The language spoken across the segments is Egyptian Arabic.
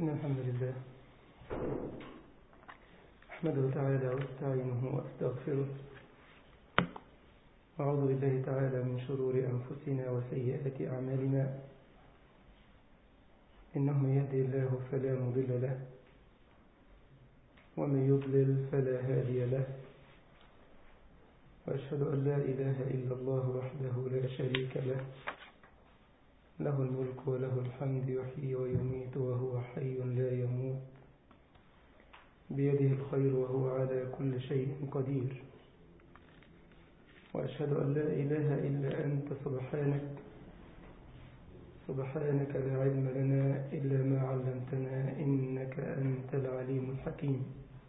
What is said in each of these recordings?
إن الحمد لله أحمده تعالى واستعينه وأستغفره وأعوذ بالله تعالى من شرور أنفسنا وسيئات أعمالنا إنه من يهدي الله فلا مضل له ومن يضلل فلا هادي له وأشهد أن لا إله إلا الله وحده لا شريك له له الملك وله الحمد يحيي ويميت وهو حي لا يموت بيده الخير وهو على كل شيء قدير وأشهد أن لا إله إلا أنت سبحانك سبحانك لا علم لنا إلا ما علمتنا إنك أنت العليم الحكيم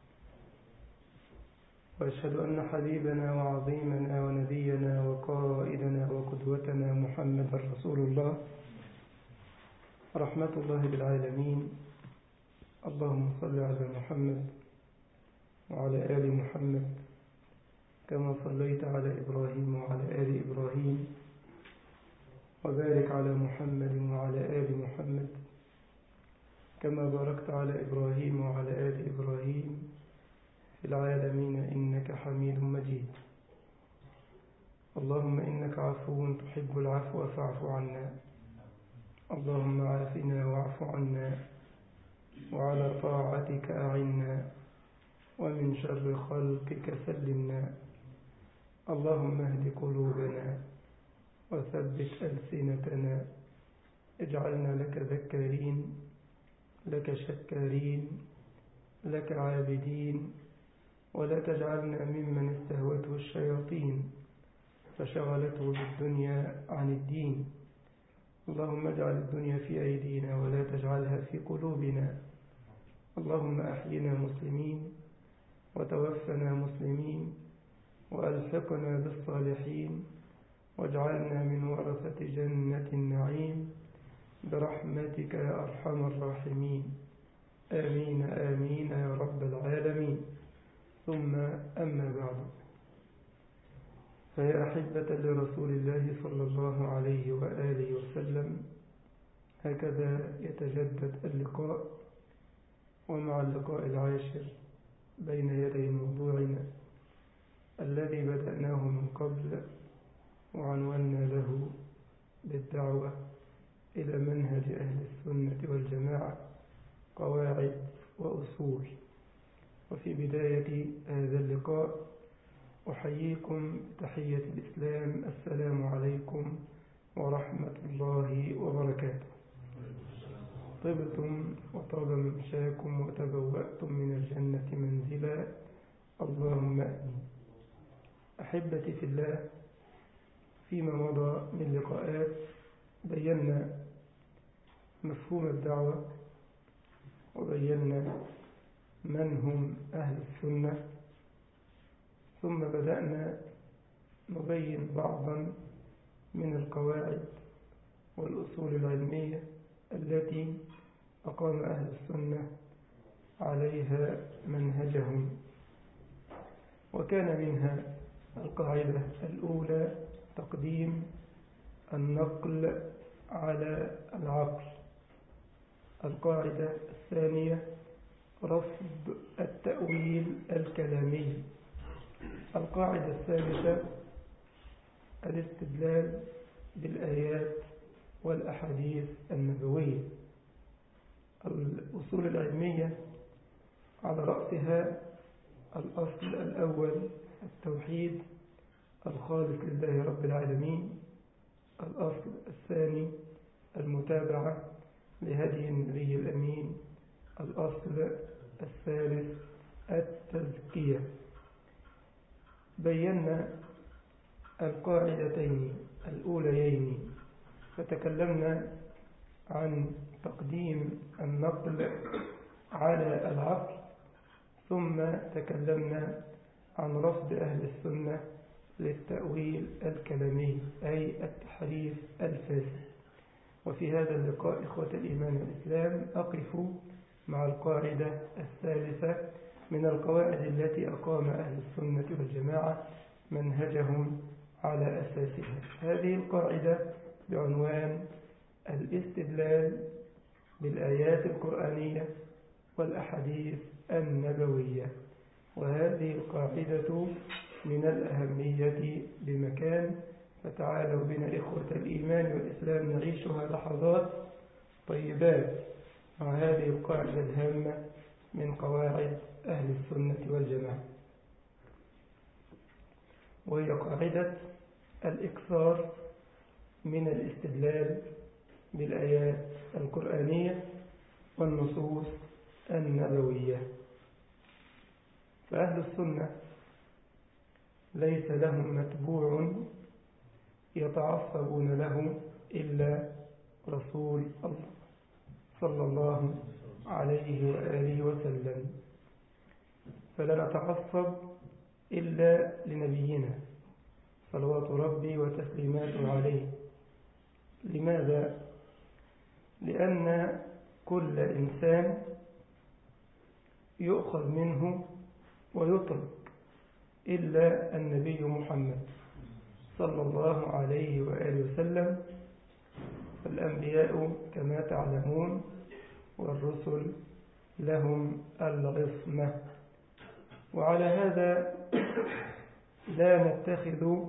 وأشهد أن حبيبنا وعظيمنا ونبينا وقائدنا وقدوتنا محمد رسول الله رحمة الله بالعالمين اللهم صل على محمد وعلى آل محمد كما صليت على إبراهيم وعلى آل إبراهيم وبارك على محمد وعلى آل محمد كما باركت على إبراهيم وعلى آل إبراهيم في العالمين إنك حميد مجيد اللهم إنك عفو تحب العفو فاعف عنا اللهم عافنا واعف عنا وعلى طاعتك أعنا ومن شر خلقك سلمنا اللهم اهد قلوبنا وثبت ألسنتنا اجعلنا لك ذكارين لك شكارين لك عابدين ولا تجعلنا ممن استهوته الشياطين فشغلته بالدنيا عن الدين اللهم اجعل الدنيا في أيدينا ولا تجعلها في قلوبنا اللهم أحينا مسلمين وتوفنا مسلمين وألحقنا بالصالحين واجعلنا من ورثة جنة النعيم برحمتك يا أرحم الراحمين آمين آمين يا رب العالمين ثم أما بعد فيا أحبة لرسول الله صلى الله عليه وآله وسلم هكذا يتجدد اللقاء ومع اللقاء العاشر بين يدي موضوعنا الذي بدأناه من قبل وعنونا له بالدعوة إلى منهج أهل السنة والجماعة قواعد وأصول وفي بداية هذا اللقاء أحييكم بتحية الإسلام السلام عليكم ورحمة الله وبركاته طبتم وطاب ممشاكم وتبوأتم من الجنة منزلا اللهم أمين أحبتي في الله فيما مضى من لقاءات بينا مفهوم الدعوة وبينا من هم أهل السنة ثم بدأنا نبين بعضا من القواعد والأصول العلمية التي أقام أهل السنة عليها منهجهم وكان منها القاعدة الأولى تقديم النقل على العقل القاعدة الثانية رفض التأويل الكلامي القاعدة الثالثة الاستدلال بالآيات والأحاديث النبوية الأصول العلمية على رأسها الأصل الأول التوحيد الخالص لله رب العالمين الأصل الثاني المتابعة لهدي النبي الأمين الأصل الثالث التزكية بينا القاعدتين الأوليين فتكلمنا عن تقديم النقل على العقل ثم تكلمنا عن رفض أهل السنة للتأويل الكلامي أي التحريف الفاسد وفي هذا اللقاء إخوة الإيمان والإسلام أقف مع القاعدة الثالثة من القواعد التي أقام أهل السنة والجماعة منهجهم على أساسها هذه القاعدة بعنوان الاستدلال بالآيات القرآنية والأحاديث النبوية وهذه القاعدة من الأهمية بمكان فتعالوا بنا إخوة الإيمان والإسلام نعيشها لحظات طيبات مع هذه القاعدة الهامة من قواعد أهل السنة والجماعة وهي قاعدة الإكثار من الاستدلال بالآيات القرآنية والنصوص النبوية فأهل السنة ليس لهم متبوع يتعصبون له إلا رسول الله صلى الله عليه وآله وسلم فلا نتعصب إلا لنبينا صلوات ربي وتسليماته عليه لماذا؟ لأن كل إنسان يؤخذ منه ويترك إلا النبي محمد صلى الله عليه وآله وسلم فالأنبياء كما تعلمون والرسل لهم العصمة وعلى هذا لا نتخذ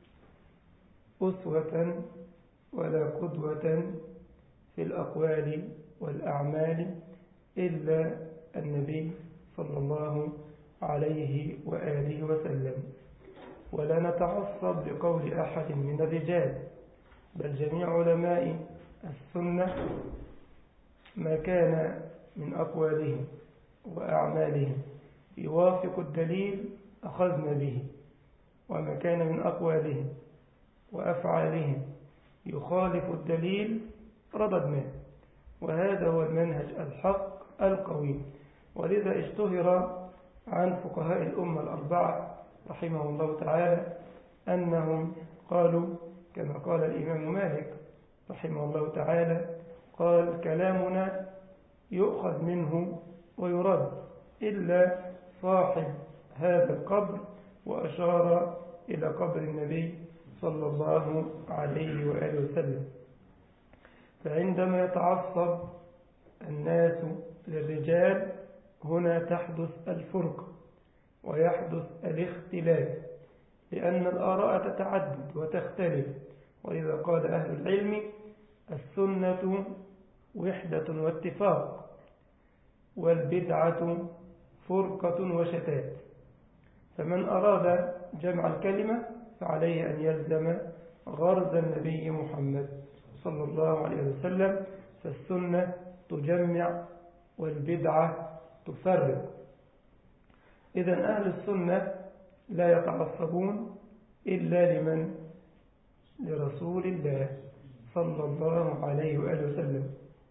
أسوة ولا قدوة في الأقوال والأعمال إلا النبي صلى الله عليه وآله وسلم ولا نتعصب بقول أحد من الرجال بل جميع علماء السنة ما كان من أقوالهم وأعمالهم يوافق الدليل أخذنا به وما كان من أقوالهم وأفعالهم يخالف الدليل رددناه وهذا هو المنهج الحق القوي ولذا اشتهر عن فقهاء الأمة الأربعة رحمه الله تعالى أنهم قالوا كما قال الإمام مالك رحمه الله تعالى قال كلامنا يؤخذ منه ويرد إلا صاحب هذا القبر وأشار إلى قبر النبي صلى الله عليه وآله وسلم فعندما يتعصب الناس للرجال هنا تحدث الفرقة ويحدث الاختلاف لأن الآراء تتعدد وتختلف وإذا قال أهل العلم السنة وحدة واتفاق والبدعة فرقة وشتات فمن أراد جمع الكلمة فعليه أن يلزم غرز النبي محمد صلى الله عليه وسلم فالسنة تجمع والبدعة تفرق إذا أهل السنة لا يتعصبون إلا لمن لرسول الله صلى الله عليه وآله وسلم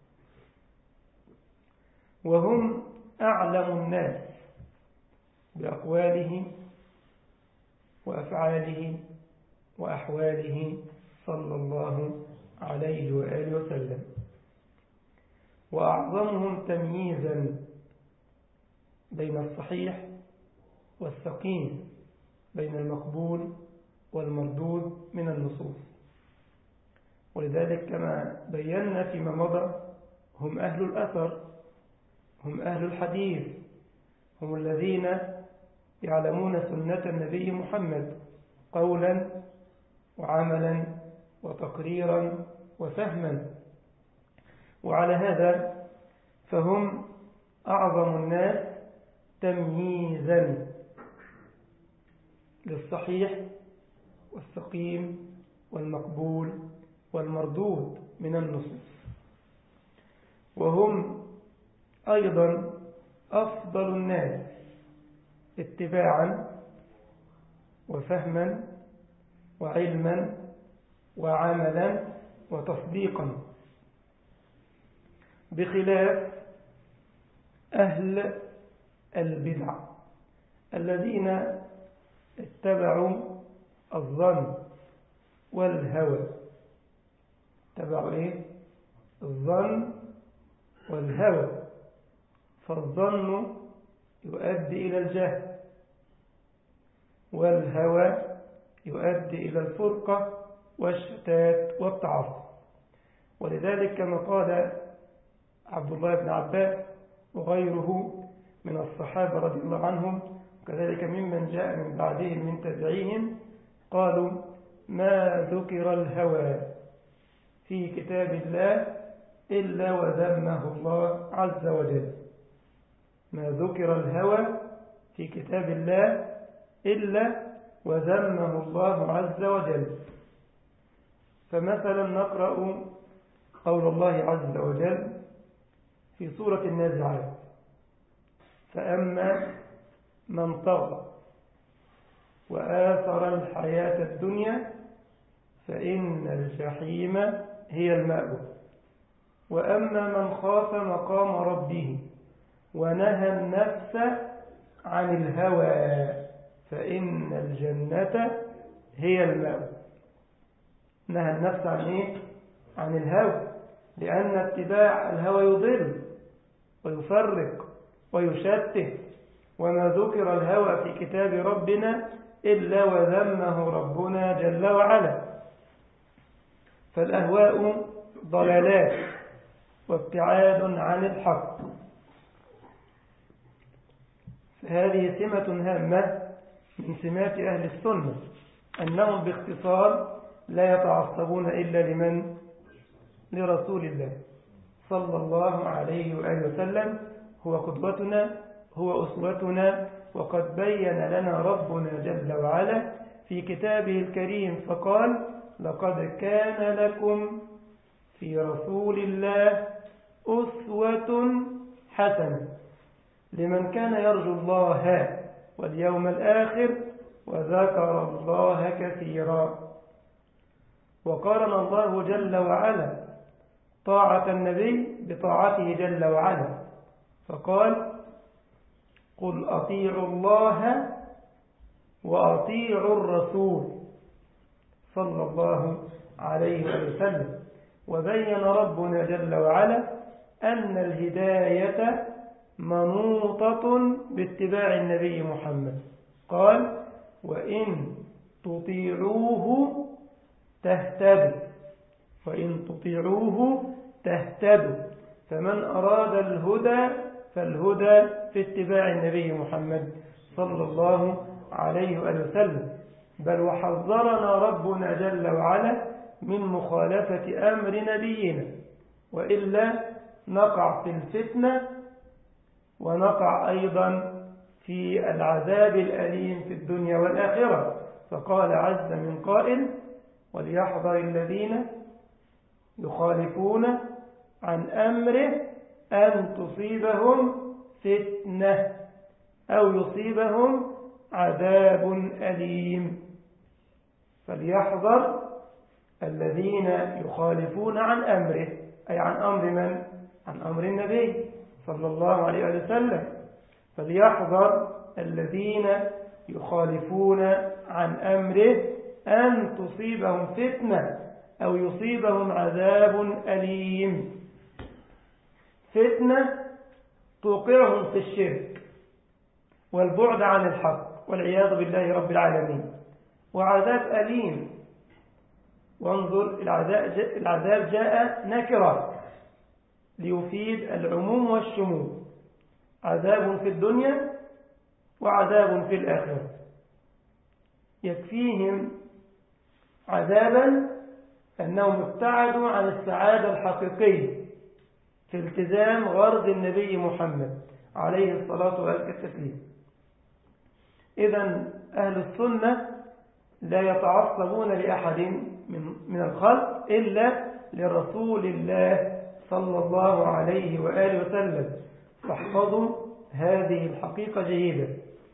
وهم أعلم الناس بأقواله وأفعاله وأحواله صلى الله عليه وآله وسلم وأعظمهم تمييزا بين الصحيح والسقيم بين المقبول والمردود من النصوص ولذلك كما بينا فيما مضى هم أهل الأثر هم أهل الحديث هم الذين يعلمون سنة النبي محمد قولا وعملا وتقريرا وفهما وعلى هذا فهم أعظم الناس تمييزا للصحيح والسقيم والمقبول والمردود من النصوص وهم أيضا أفضل الناس اتباعا وفهما وعلما وعملا وتصديقا بخلاف أهل البدع الذين اتبعوا الظن والهوى اتبعوا ايه الظن والهوى فالظن يؤدي إلى الجهل والهوى يؤدي إلى الفرقة والشتات والتعصب ولذلك كما قال عبد الله بن عباس وغيره من الصحابة رضي الله عنهم وكذلك ممن جاء من بعدهم من تبعيهم قالوا ما ذكر الهوى في كتاب الله إلا وذمه الله عز وجل ما ذكر الهوى في كتاب الله إلا وذمه الله عز وجل فمثلا نقرأ قول الله عز وجل في سورة النازعات فأما من طغى وآثر الحياة الدنيا فإن الجحيم هي المأوى وأما من خاف مقام ربه ونهى النفس عن الهوى فإن الجنة هي المأوى نهى النفس عن إيه؟ عن الهوى لأن اتباع الهوى يضل ويفرق ويشتت وما ذكر الهوى في كتاب ربنا إلا وذمه ربنا جل وعلا فالأهواء ضلالات وابتعاد عن الحق هذه سمة هامة من سمات أهل السنة أنهم باختصار لا يتعصبون إلا لمن لرسول الله صلى الله عليه وآله وسلم هو قدوتنا هو أسوتنا وقد بين لنا ربنا جل وعلا في كتابه الكريم فقال لقد كان لكم في رسول الله أسوة حسنة لمن كان يرجو الله واليوم الآخر وذكر الله كثيرا وقارن الله جل وعلا طاعة النبي بطاعته جل وعلا فقال قل أطيعوا الله وأطيعوا الرسول صلى الله عليه وسلم وبين ربنا جل وعلا أن الهداية منوطة باتباع النبي محمد قال وإن تطيعوه تهتدوا وإن تطيعوه تهتدوا فمن أراد الهدى فالهدى في اتباع النبي محمد صلى الله عليه وآله وسلم بل وحذرنا ربنا جل وعلا من مخالفة أمر نبينا وإلا نقع في الفتنة ونقع أيضا في العذاب الأليم في الدنيا والآخرة فقال عز من قائل وليحذر الذين يخالفون عن أمره أن تصيبهم فتنة أو يصيبهم عذاب أليم فليحذر الذين يخالفون عن أمره أي عن أمر من؟ عن أمر النبي صلى الله عليه وسلم فليحذر الذين يخالفون عن أمره أن تصيبهم فتنة أو يصيبهم عذاب أليم فتنة توقعهم في الشرك والبعد عن الحق والعياذ بالله رب العالمين وعذاب أليم وانظر العذاب جاء نكرة ليفيد العموم والشمول عذاب في الدنيا وعذاب في الآخرة يكفيهم عذابا أنهم ابتعدوا عن السعادة الحقيقية في التزام غرض النبي محمد عليه الصلاة والتسليم إذا أهل السنة لا يتعصبون لأحد من, من الخلق إلا لرسول الله صلى الله عليه وآله وسلم فاحفظوا هذه الحقيقة جيدا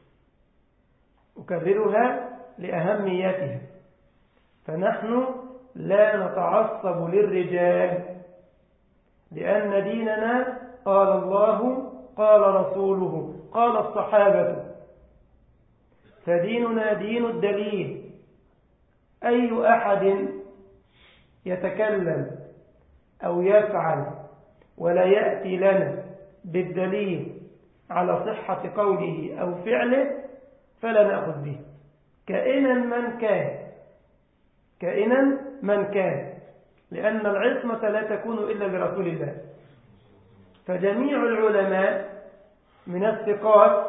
أكررها لأهميتها فنحن لا نتعصب للرجال لأن ديننا قال الله قال رسوله قال الصحابة فديننا دين الدليل أي أحد يتكلم أو يفعل ولا يأتي لنا بالدليل على صحة قوله أو فعله فلا نأخذ به كائنا من كان كائنا من كان لأن العصمة لا تكون إلا لرسول الله فجميع العلماء من الثقات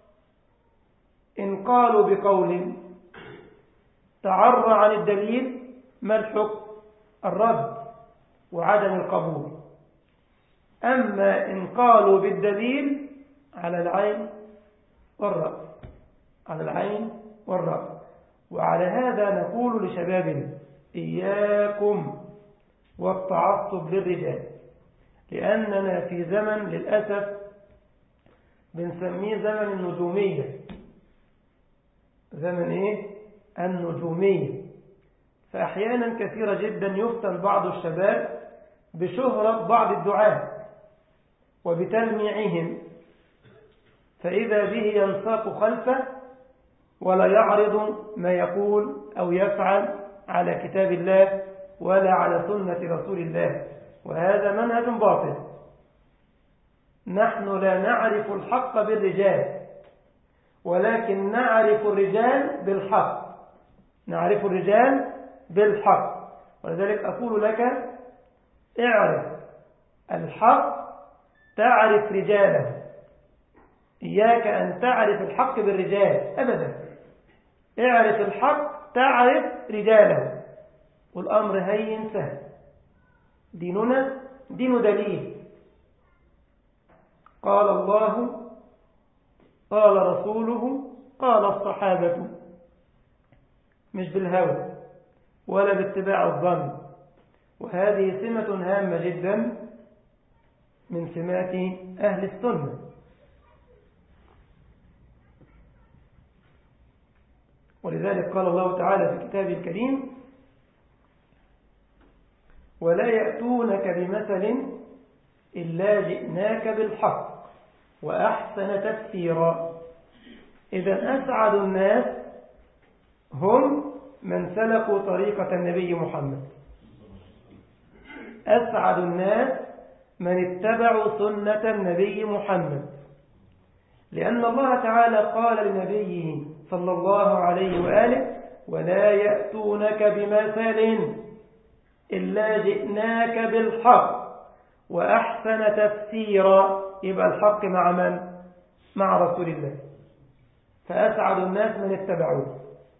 إن قالوا بقول تعرى عن الدليل ما الحكم الرد وعدم القبول أما إن قالوا بالدليل على العين والرأس على العين والرأس وعلى هذا نقول لشبابنا إياكم والتعصب للرجال لأننا في زمن للأسف بنسميه زمن النجومية زمن إيه؟ النجومية فأحيانا كثيرة جدا يفتن بعض الشباب بشهرة بعض الدعاة وبتلميعهم فإذا به ينساق خلفه ولا يعرض ما يقول أو يفعل على كتاب الله ولا على سنة رسول الله وهذا منهج باطل نحن لا نعرف الحق بالرجال ولكن نعرف الرجال بالحق نعرف الرجال بالحق ولذلك أقول لك اعرف الحق تعرف رجاله إياك أن تعرف الحق بالرجال أبدا اعرف الحق تعرف رجاله والأمر هين سهل ديننا دين دليل قال الله قال رسوله قال الصحابة مش بالهوى ولا باتباع الظن وهذه سمة هامة جدا من سمات أهل السنة ولذلك قال الله تعالى في كتابه الكريم ولا يأتونك بمثل إلا جئناك بالحق وأحسن تفسيرا إذا أسعد الناس هم من سلكوا طريقة النبي محمد أسعد الناس من اتبعوا سنة النبي محمد لأن الله تعالى قال لنبيه صلى الله عليه وآله ولا يأتونك بمثل إلا جئناك بالحق وأحسن تفسيرا يبقى الحق مع من؟ مع رسول الله فأسعد الناس من اتبعوه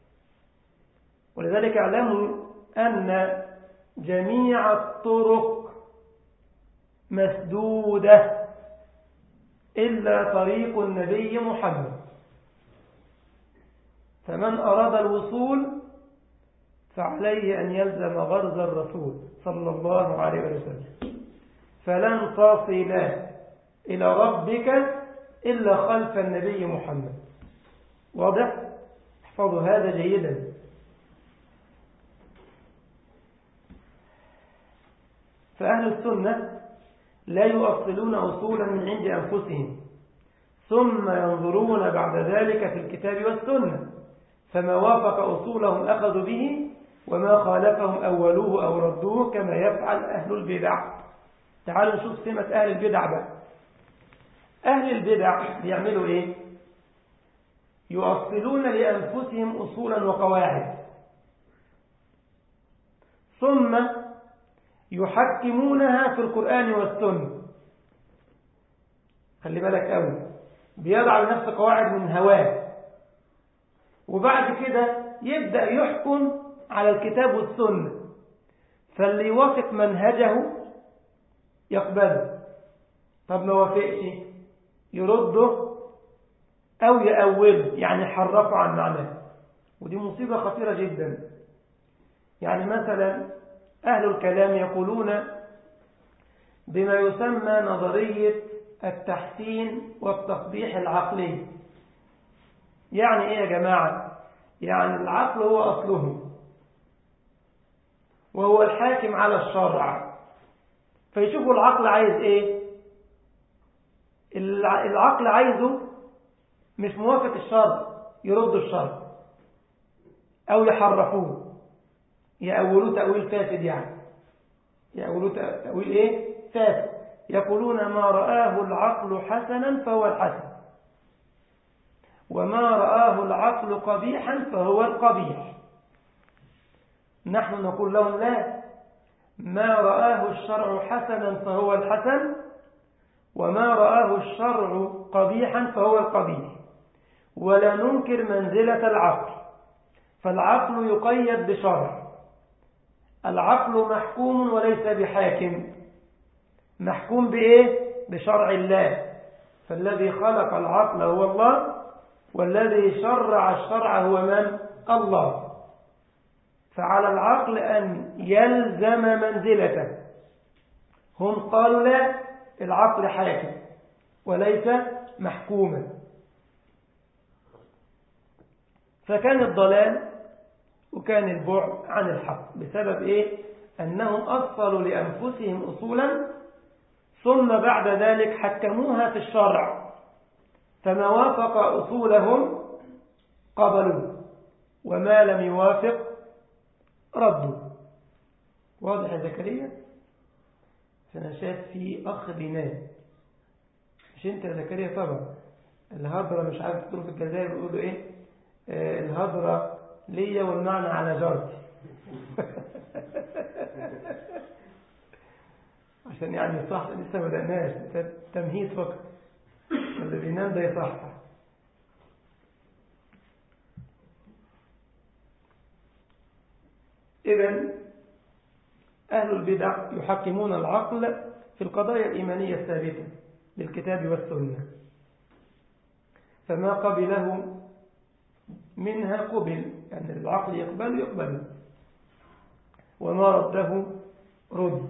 ولذلك اعلموا أن جميع الطرق مسدودة إلا طريق النبي محمد فمن أراد الوصول فعليه أن يلزم غرز الرسول صلى الله عليه وسلم فلن تصل إلى ربك إلا خلف النبي محمد واضح؟ احفظوا هذا جيدا فأهل السنة لا يؤصلون أصولا من عند أنفسهم ثم ينظرون بعد ذلك في الكتاب والسنة فما وافق أصولهم أخذوا به وما خالفهم أولوه أو ردوه كما يفعل أهل البدع تعالوا نشوف سمة أهل البدع بقى أهل البدع بيعملوا إيه يؤصلون لأنفسهم أصولا وقواعد ثم يحكمونها في القرآن والسنة خلي بالك قوي بيضع لنفسه قواعد من هواه وبعد كده يبدأ يحكم على الكتاب والسنة فاللي يوافق منهجه يقبله طب ما وافقش يرده أو يأوله يعني حرفه عن معناه ودي مصيبة خطيرة جدا يعني مثلا أهل الكلام يقولون بما يسمى نظرية التحسين والتصبيح العقلي يعني إيه يا جماعة يعني العقل هو أصله وهو الحاكم على الشرع فيشوفوا العقل عايز إيه العقل عايزه مش موافق الشرع يردوا الشرع أو يحرفوه يأولوه تأويل فاسد يعني يأولوه تأويل إيه فاسد يقولون ما رآه العقل حسنا فهو الحسن وما رآه العقل قبيحا فهو القبيح نحن نقول لهم لا ما رآه الشرع حسنا فهو الحسن وما رآه الشرع قبيحا فهو القبيح ولا ننكر منزلة العقل فالعقل يقيد بشرع العقل محكوم وليس بحاكم محكوم بإيه؟ بشرع الله فالذي خلق العقل هو الله والذي شرع الشرع هو من؟ الله فعلى العقل أن يلزم منزلته هم قالوا لا العقل حاكم وليس محكوما فكان الضلال وكان البعد عن الحق بسبب إيه؟ أنهم أصلوا لأنفسهم أصولا ثم بعد ذلك حكموها في الشرع فما وافق أصولهم قبلوه وما لم يوافق ردوا واضح يا زكريا فأنا شايف في أخ بينام مش أنت يا زكريا طبعا الهضرة مش عارف تقولوا في الجزائر بيقولوا إيه آه الهضرة ليا والمعنى على جارتي عشان يعني صح لسه ما بدأناش تمهيد فقط اللي بينام ده يصحصح إذا أهل البدع يحكمون العقل في القضايا الإيمانية الثابتة للكتاب والسنة فما قبله منها قبل يعني العقل يقبل يقبل وما رده رد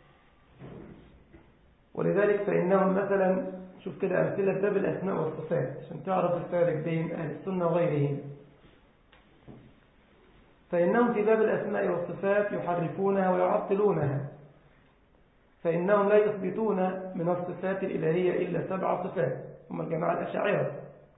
ولذلك فإنهم مثلا شوف كده أمثلة باب الأسماء والصفات عشان تعرف الفارق بين أهل السنة وغيرهم فإنهم في باب الأسماء والصفات يحرفونها ويعطلونها فإنهم لا يثبتون من الصفات الإلهية إلا سبع صفات هم الجماعة الأشاعرة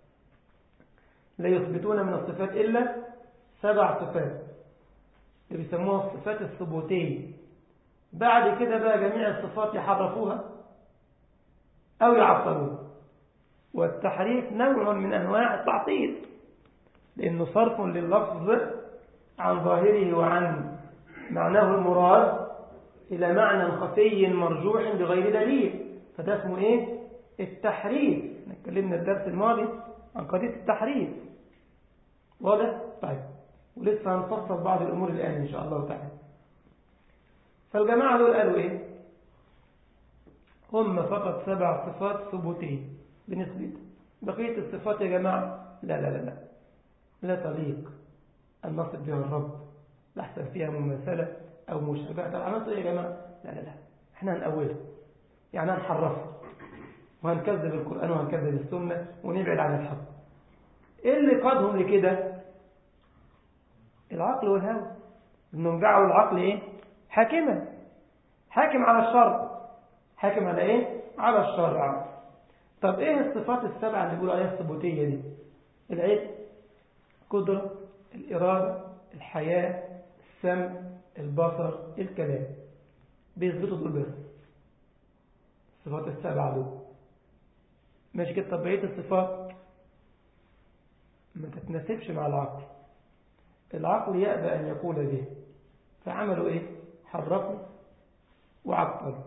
لا يثبتون من الصفات إلا سبع صفات اللي بيسموها الصفات الثبوتية بعد كده بقى جميع الصفات يحرفوها أو يعطلوها والتحريف نوع من أنواع التعطيل لأنه صرف لللفظ عن ظاهره وعن معناه المراد إلى معنى خفي مرجوح بغير دليل فده اسمه إيه؟ التحريف نتكلمنا الدرس الماضي عن قضية التحريف واضح؟ طيب ولسه هنفصل بعض الأمور الآن إن شاء الله تعالى فالجماعة دول قالوا إيه؟ هم فقط سبع صفات ثبوتية بنسبة بقية الصفات يا جماعة لا لا لا لا لا تليق أن نصف بها الرب لحسن فيها مماثلة أو مشابهة طب عملتوا إيه يا جماعة لا لا لا احنا هنأولها يعني هنحرفها وهنكذب القرآن وهنكذب السنة ونبعد عن الحق إيه اللي قادهم لكده العقل والهوى انهم جعلوا العقل ايه حاكما حاكم على الشرع حاكم على ايه على الشرع طب ايه الصفات السبعة اللي بيقولوا عليها الثبوتية دي العلم قدرة الإرادة الحياة السمع البصر الكلام بيثبتوا دول بس الصفات السبعة دول ماشي كده طب بقية الصفات ما تتناسبش مع العقل العقل يأبى أن يقول به فعملوا إيه حرفوا وعطلوا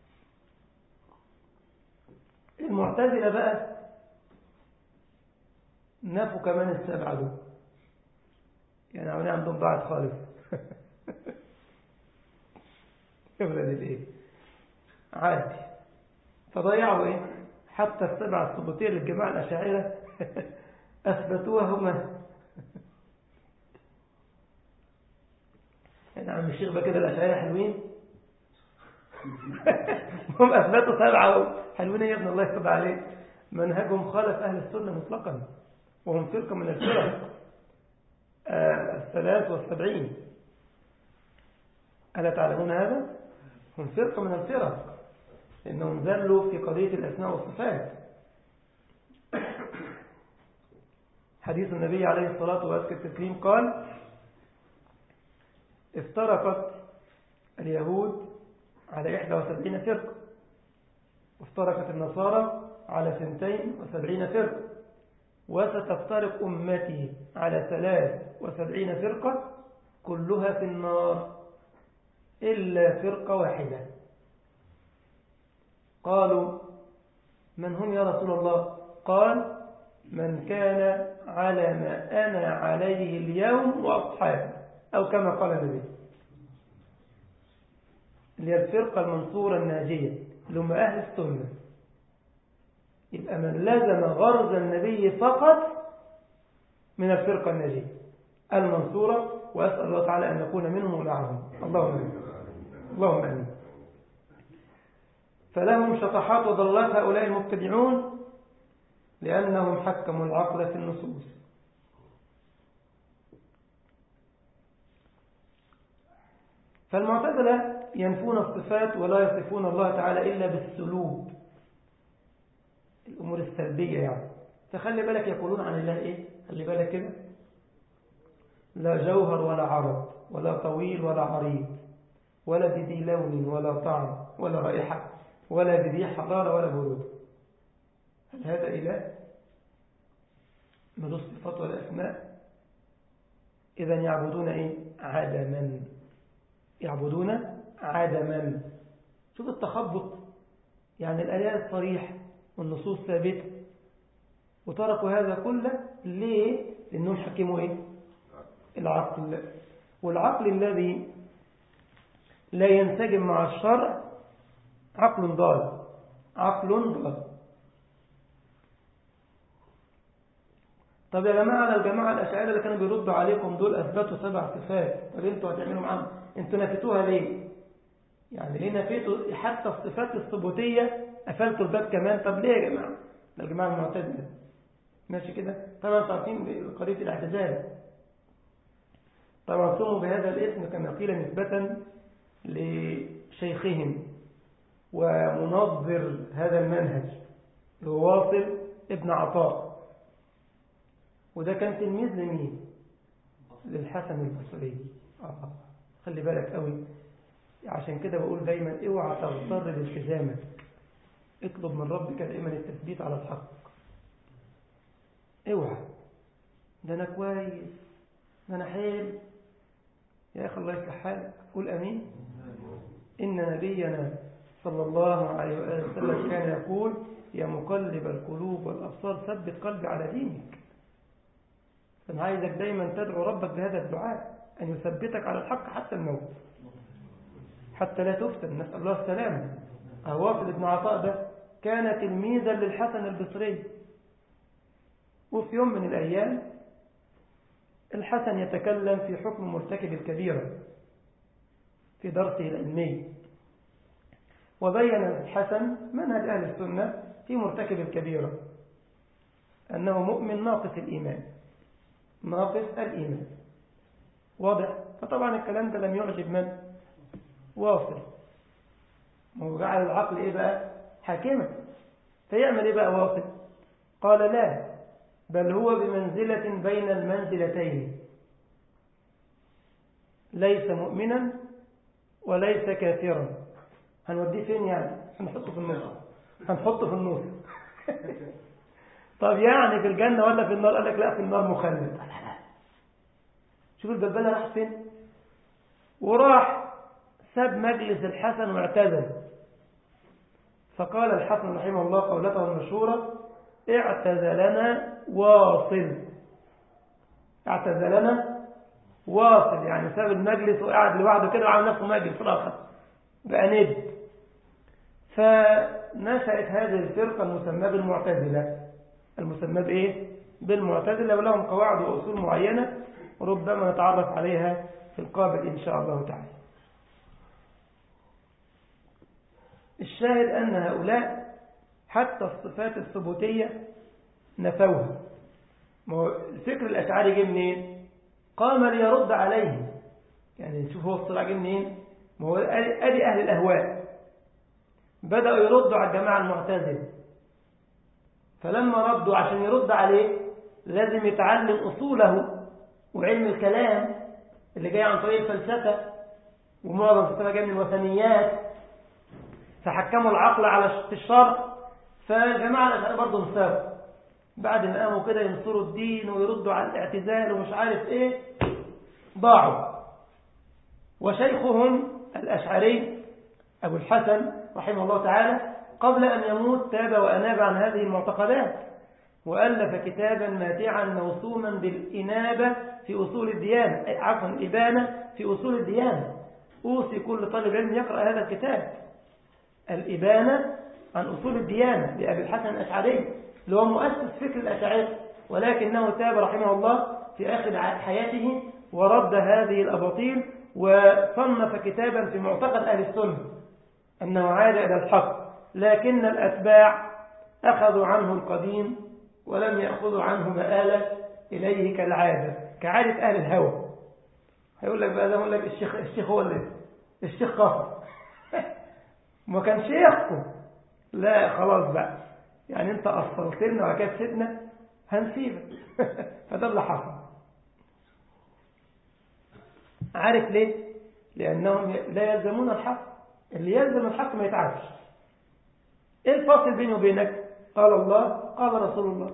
المعتزلة بقى نفوا كمان السبعة دول يعني عملية عندهم ضاعت خالص ابرد الايه عادي فضيعوا ايه حتى السبعة الثبوتية للجماعة الأشاعرة أثبتوها هما يعني عم الشيخ بقى كده الأشاعرة حلوين هم أثبتوا سبعة حلوين يا ابن الله يتوب عليك منهجهم خالف أهل السنة مطلقا وهم فرقة من الفرق آه الثلاث والسبعين ألا تعلمون هذا؟ هم فرقة من الفرق لأنهم زلوا في قضية الأسماء والصفات حديث النبي عليه الصلاة والتسليم قال افترقت اليهود على 71 فرقة وافترقت النصارى على 72 فرقة وستفترق أمتي على 73 فرقة كلها في النار إلا فرقة واحدة قالوا من هم يا رسول الله قال من كان على ما أنا عليه اليوم وأصحابي أو كما قال النبي اللي هي الفرقة المنصورة الناجية اللي هم أهل السنة يبقى من لزم غرز النبي فقط من الفرقة الناجية المنصورة وأسأل الله تعالى أن نكون منهم ومعهم اللهم أمين اللهم أمين فلهم شطحات وضلات هؤلاء المبتدعون لأنهم حكموا العقل في النصوص فالمعتزلة ينفون الصفات ولا يصفون الله تعالى إلا بالسلوب الأمور السلبية يعني فخلي بالك يقولون عن الله إيه خلي بالك كده لا جوهر ولا عرض ولا طويل ولا عريض ولا بذي لون ولا طعم ولا رائحة ولا بذي حرارة ولا برودة هل هذا إله ملوش صفات ولا أسماء إذا يعبدون إيه عدما يعبدون عدما شوف التخبط يعني الآيات صريح والنصوص ثابتة وتركوا هذا كله ليه لأنهم حكموا إيه العقل والعقل الذي لا ينسجم مع الشرع عقل ضال عقل ضال طب يا جماعة الجماعة الأشاعرة اللي كانوا بيردوا عليكم دول أثبتوا سبع صفات طب انتوا هتعملوا معاهم انتوا نفيتوها ليه يعني ليه نفيتوا حتى الصفات الثبوتية قفلتوا الباب كمان طب ليه يا جماعة ده الجماعة المعتزلة ماشي كده طبعا انتوا عارفين قضية الاعتزال طبعا سموا بهذا الاسم كما قيل نسبة لشيخهم ومنظر هذا المنهج هو واصل ابن عطاء وده كان تلميذ لمين للحسن البصري آه. خلي بالك قوي عشان كده بقول دايما اوعى تغتر بالتزامك اطلب من ربك دائما التثبيت على الحق اوعى ده انا كويس ده انا حلو يا اخي الله يصلح حالك قول امين ان نبينا صلى الله عليه وآله وسلم كان يقول يا مقلب القلوب والابصار ثبت قلبي على دينك فانا عايزك دايما تدعو ربك بهذا الدعاء ان يثبتك على الحق حتى الموت حتى لا تفتن نسال الله السلامه واصل ابن عطاء ده كان تلميذا للحسن البصري وفي يوم من الأيام الحسن يتكلم في حكم مرتكب الكبيرة في درسه العلمي وبين الحسن منهج أهل السنة في مرتكب الكبيرة أنه مؤمن ناقص الإيمان ناقص الإيمان واضح فطبعا الكلام ده لم يعجب من واصل وجعل العقل إيه بقى حاكمة فيعمل إيه بقى واصل قال لا بل هو بمنزلة بين المنزلتين ليس مؤمنا وليس كافرا هنوديه فين يعني هنحطه في النص هنحطه في النص طب يعني في الجنة ولا في النار قال لك لا في النار مخلد شوف البلبلة راح فين وراح ساب مجلس الحسن واعتزل فقال الحسن رحمه الله قولته المشهورة اعتزلنا واصل اعتزلنا واصل يعني ساب المجلس وقعد لوحده كده وعمل نفسه مجلس آخر بقى ند فنشأت هذه الفرقة المسمى بالمعتزلة المسمى بإيه؟ بالمعتزلة ولهم قواعد وأصول معينة ربما نتعرف عليها في القابل إن شاء الله تعالى الشاهد أن هؤلاء حتى الصفات الثبوتية نفوها ما هو الفكر الأشعري جه منين قام ليرد عليهم يعني نشوف هو الصراع جه منين ما هو أدي أهل الأهواء بدأوا يردوا على الجماعة المعتزلة فلما ردوا عشان يرد عليه لازم يتعلم أصوله وعلم الكلام اللي جاي عن طريق الفلسفة ومعظم الفلسفة جاي من الوثنيات فحكموا العقل على الشرع فالجماعة الأشعار برضه انصاروا بعد ما قاموا كده ينصروا الدين ويردوا على الاعتزال ومش عارف ايه ضاعوا وشيخهم الأشعري أبو الحسن رحمه الله تعالى قبل أن يموت تاب وأناب عن هذه المعتقدات وألف كتابا ماتعا موسوما بالإنابة في أصول الديانة عفوا الإبانة في أصول الديانة أوصي كل طالب علم يقرأ هذا الكتاب الإبانة عن أصول الديانة لأبي الحسن الأشعري اللي هو مؤسس فكر الأشاعرة ولكنه تاب رحمه الله في آخر حياته ورد هذه الأباطيل وصنف كتابا في معتقد أهل السنة أنه عاد إلى الحق لكن الأتباع أخذوا عنه القديم ولم يأخذوا عنه مآلة إليه كالعادة كعادة أهل الهوى هيقول لك بقى ده يقول لك الشيخ الشيخ هو اللي الشيخ كفر ما كان شيخكم لا خلاص بقى يعني انت أصلت لنا وبعد كده سيدنا هنسيبك فده اللي حصل عارف ليه لأنهم لا يلزمون الحق اللي يلزم الحق ما يتعبش ايه الفاصل بيني وبينك قال الله قال رسول الله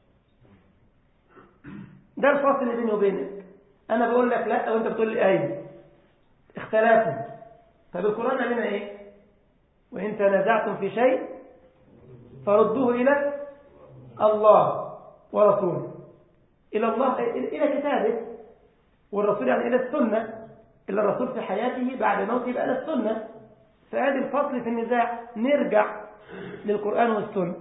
ده الفاصل اللي بيني وبينك انا بقول لك لا وانت بتقول لي ايوه اختلافوا طب القران قال لنا ايه وان تنازعتم في شيء فردوه الى الله ورسوله الى الله الى كتابه والرسول يعني الى السنه الا الرسول في حياته بعد موته يبقى الى السنه فادي الفصل في النزاع نرجع للقران والسنه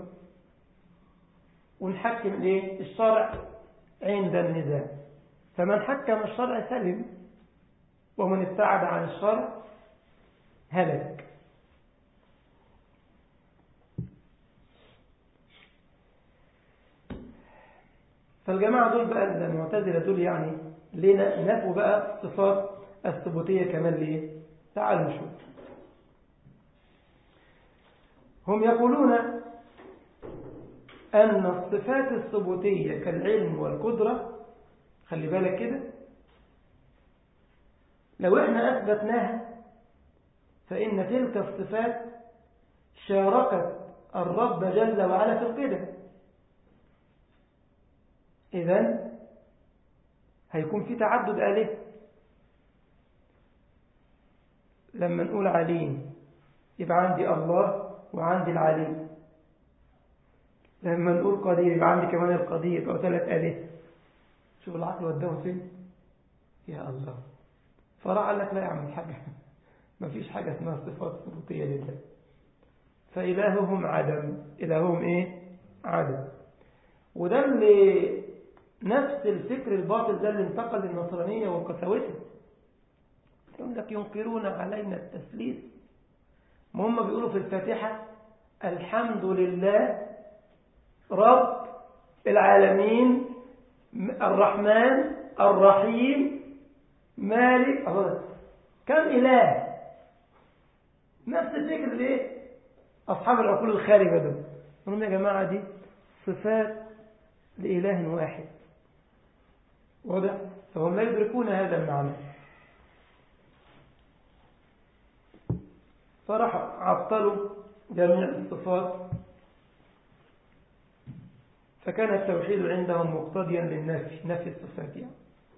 ونحكم الايه الشرع عند النزاع فمن حكم الشرع سلم ومن ابتعد عن الشرع هلك فالجماعة دول بقى المعتزلة دول يعني ليه نفوا بقى صفات الثبوتية كمان ليه تعالوا نشوف هم يقولون أن الصفات الثبوتية كالعلم والقدرة خلي بالك كده لو احنا أثبتناها فإن تلك الصفات شاركت الرب جل وعلا في القدم إذن هيكون في تعدد آلهة لما نقول عليم يبقى عندي الله وعندي العليم لما نقول قدير يبقى عندي كمان القدير يبقى ثلاث آلهة شوف العقل وداه فين يا الله فراح قال لك لا يعمل حاجة ما فيش حاجة اسمها صفات ثبوتية لله فإلههم عدم إلههم إيه عدم وده اللي نفس الفكر الباطل ده اللي انتقل للنصرانية وقساوتها يقول لك ينكرون علينا التثليث ما هم بيقولوا في الفاتحة الحمد لله رب العالمين الرحمن الرحيم مالك الله كم إله نفس الفكر ليه أصحاب العقول الخارجة دول هم يا جماعة دي صفات لإله واحد واضح فهم لا يدركون هذا المعنى فراح عطلوا جميع الصفات فكان التوحيد عندهم مقتضيا للنفي نفي الصفات يعني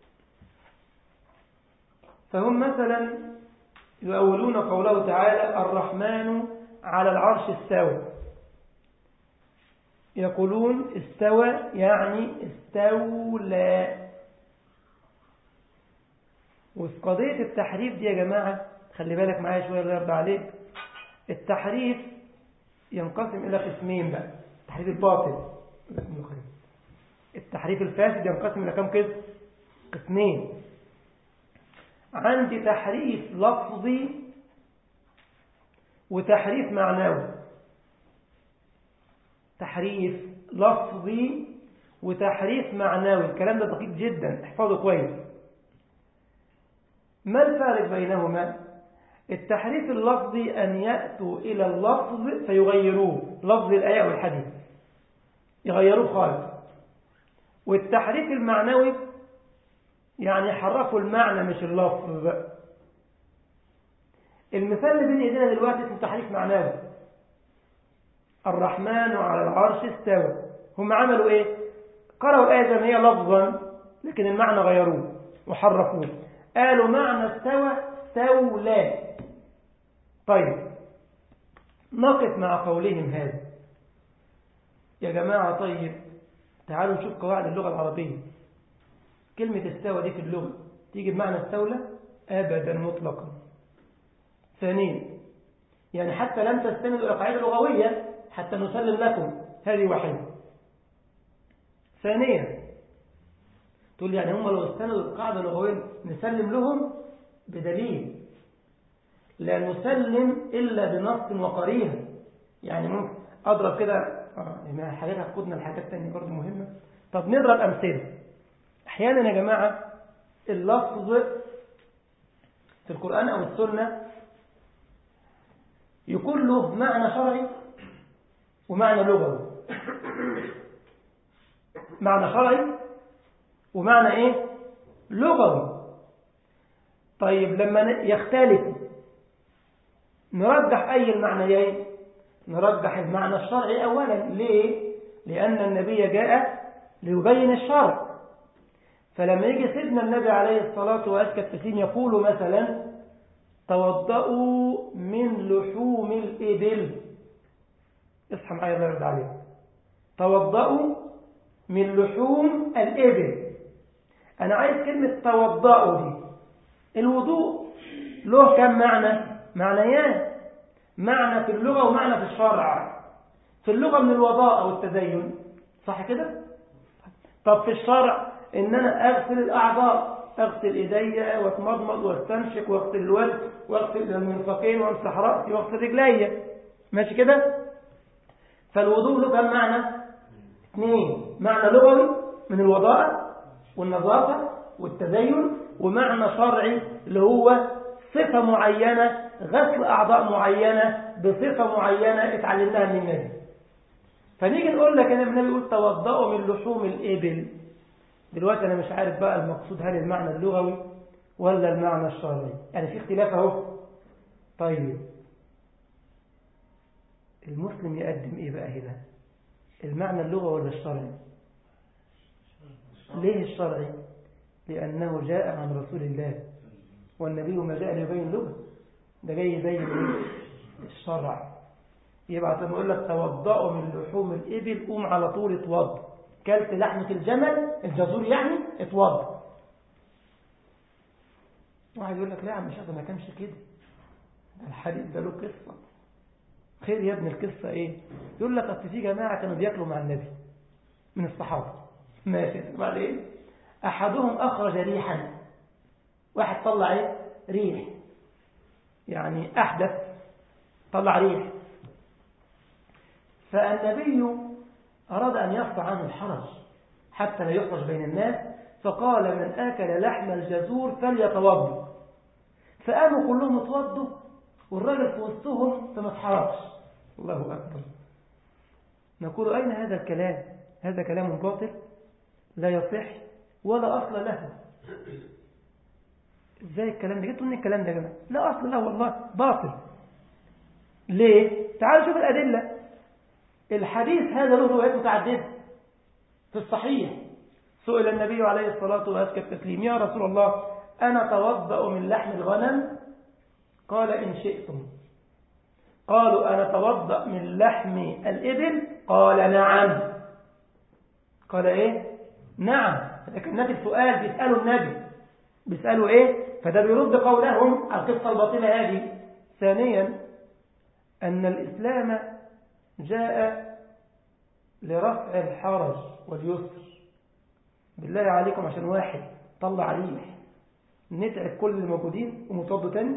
فهم مثلا يؤولون قوله تعالى الرحمن على العرش استوى يقولون استوى يعني استولى وفي قضية التحريف دي يا جماعة خلي بالك معايا شوية الله يرضى عليك التحريف ينقسم إلى قسمين بقى التحريف الباطل التحريف الفاسد ينقسم إلى كم قسم قسمين عندي تحريف لفظي وتحريف معنوي تحريف لفظي وتحريف معنوي الكلام ده دقيق جدا احفظه كويس ما الفارق بينهما التحريف اللفظي أن يأتوا إلى اللفظ فيغيروه لفظ الآية والحديث يغيروه خالص والتحريف المعنوي يعني حرفوا المعنى مش اللفظ المثال اللي بين ايدينا دلوقتي اسمه تحريف معنوي الرحمن على العرش استوى هم عملوا ايه قرأوا الآية زي ما هي لفظا لكن المعنى غيروه وحرفوه قالوا معنى استوى استولى طيب نقف مع قولهم هذا يا جماعة طيب تعالوا نشوف قواعد اللغة العربية كلمة استوى دي في اللغة تيجي بمعنى استولى أبدا مطلقا ثانيا يعني حتى لم تستندوا إلى قاعدة لغوية حتى نسلم لكم هذه واحدة ثانيا تقول يعني هم لو استندوا القاعدة اللغوية نسلم لهم بدليل لا نسلم إلا بنص وقرينه يعني ممكن أضرب كده آه يعني حاجات هتقودنا لحاجات تانية برضه مهمة طب نضرب أمثلة أحيانا يا جماعة اللفظ في القرآن أو السنة يكون له معنى شرعي ومعنى لغوي معنى شرعي ومعنى ايه لغوي طيب لما يختلف نرجح أي المعنيين نرجح المعنى الشرعي أولا ليه لأن النبي جاء ليبين الشرع فلما يجي سيدنا النبي عليه الصلاة وأزكى التسليم يقول مثلا توضأوا من لحوم الإبل اصحى معايا الله يرضى عليك توضأوا من لحوم الإبل أنا عايز كلمة توضأوا دي الوضوء له كم معنى معنيان معنى في اللغة ومعنى في الشرع في اللغة من الوضاء والتدين صح كده طب في الشرع ان انا اغسل الاعضاء اغسل ايدي واتمضمض واستنشق واغسل الوجه واغسل المنفقين وامسح راسي واغسل رجلي ماشي كده فالوضوء له كم معنى اثنين معنى لغوي من الوضاء والنظافة والتدين ومعنى شرعي اللي هو صفة معينة غسل أعضاء معينة بصفة معينة اتعلمناها من النبي فنيجي نقول لك أنا النبي يقول توضأوا من لحوم الإبل دلوقتي أنا مش عارف بقى المقصود هل المعنى اللغوي ولا المعنى الشرعي يعني في اختلاف اهو طيب المسلم يقدم ايه بقى هنا المعنى اللغوي ولا الشرعي ليه الشرعي لأنه جاء عن رسول الله والنبي ما جاء ليبين لغة ده جاي يبين الشرع يبقى لما يقول لك توضأوا من لحوم الإبل قوم على طول اتوضى كلت لحمة الجمل الجزور يعني اتوضى واحد يقول لك لا يا عم شيخ ما كانش كده ده الحديث ده له قصة خير يا ابن القصة ايه يقول لك اصل في جماعة كانوا بياكلوا مع النبي من الصحابة ماشي بعدين احدهم اخرج ريحا واحد طلع ايه ريح يعني احدث طلع ريح فالنبي أراد أن يرفع عنه الحرج حتى لا يخرج بين الناس فقال من آكل لحم الجزور فليتوضا فقاموا كلهم اتوضوا والراجل في وسطهم فما اتحرقش الله أكبر نقول أين هذا الكلام هذا كلام باطل لا يصح ولا أصل له ازاي الكلام ده جبتوا من الكلام ده يا جماعه لا أصل له والله باطل ليه تعالوا شوف الأدلة الحديث هذا له روايات متعددة في الصحيح سئل النبي عليه الصلاة والسلام التسليم يا رسول الله أنا توضأ من لحم الغنم قال إن شئتم قالوا أنا توضأ من لحم الإبل قال نعم قال إيه نعم لكن النبي السؤال بيسألوا النبي بيسألوا إيه فده بيرد قولهم على القصة الباطلة هذه ثانيا أن الإسلام جاء لرفع الحرج واليسر بالله عليكم عشان واحد طلع ريح نتعب كل الموجودين ومتوضوا تاني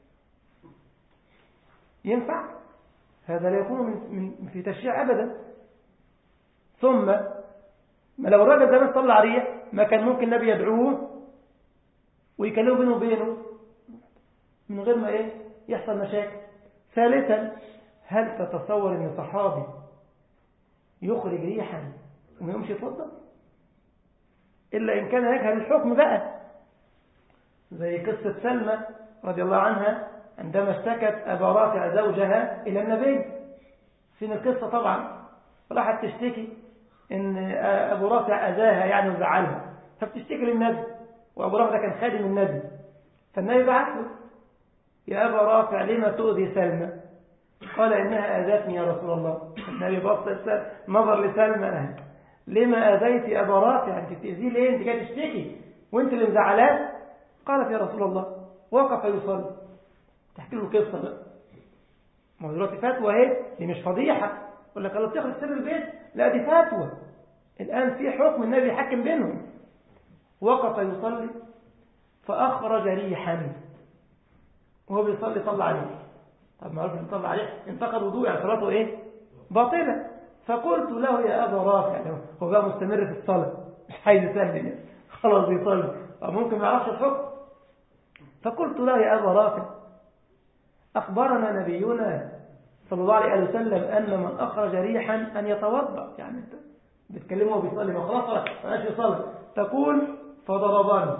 ينفع هذا لا يكون من, من في تشريع أبدا ثم ما لو الراجل ده طلع ريح ما كان ممكن النبي يدعوه ويكلمه بينه وبينه من غير ما ايه يحصل مشاكل ثالثا هل تتصور ان صحابي يخرج ريحا وما يمشي يتوضا الا ان كان يجهل الحكم بقى زي قصة سلمى رضي الله عنها عندما اشتكت أبا رافع زوجها إلى النبي فين القصة طبعا راحت تشتكي إن أبو رافع أذاها يعني وزعلها فبتشتكي للنبي وأبو رافع ده كان خادم النبي فالنبي بعت له يا أبا رافع لما تؤذي سلمى قال إنها أذتني يا رسول الله النبي بص نظر لسلمى لما أذيت أبا رافع أنت بتأذيه ليه أنت جاي تشتكي وأنت اللي مزعلاه قالت يا رسول الله وقف يصلي تحكي له القصة بقى ما هو دلوقتي فتوى اهي دي مش فضيحة يقول لك الله بتخرج سر البيت لا دي فتوى الآن في حكم النبي يحكم بينهم وقف يصلي فأخرج ريحا وهو بيصلي طلع عليه طب معروف ان طلع عليه انتقد وضوء يعني صلاته ايه باطلة فقلت له يا أبا رافع هو بقى مستمر في الصلاة مش عايز يسلم خلاص بيصلي طب ممكن ما يعرفش الحكم فقلت له يا أبا رافع أخبرنا نبينا صلى الله عليه وسلم أن من أخرج ريحا أن يتوضأ يعني انت بتكلمه وبيصلي ما خلاص ما يصلي تقول فضربني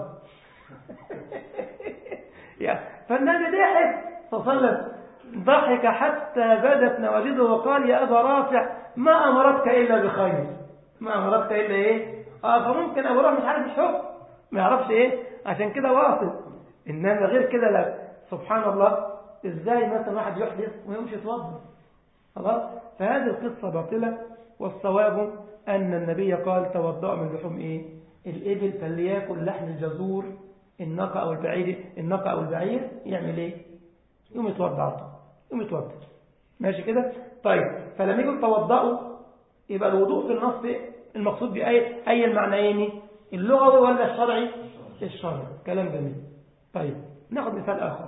فالنبي ضحك صلى الله عليه وسلم ضحك حتى بدت نواجذه وقال يا أبا رافع ما أمرتك إلا بخير ما أمرتك إلا إيه آه فممكن أبو رافع مش عارف الحكم ما يعرفش إيه عشان كده واصل إنما غير كده لا سبحان الله إزاي مثلا واحد يحدث ويمشي يتوضا خلاص فهذه القصة باطلة والصواب أن النبي قال توضأ من لحوم إيه الإبل فليأكل لحم الجزور الناقة أو البعير الناقة أو البعير يعمل إيه يوم يتوضع على طول يوم يتوضع ماشي كده طيب فلما يجوا توضأوا يبقى الوضوء في النص المقصود بأي أي المعنيين اللغوي ولا الشرعي الشرعي كلام جميل طيب ناخذ مثال آخر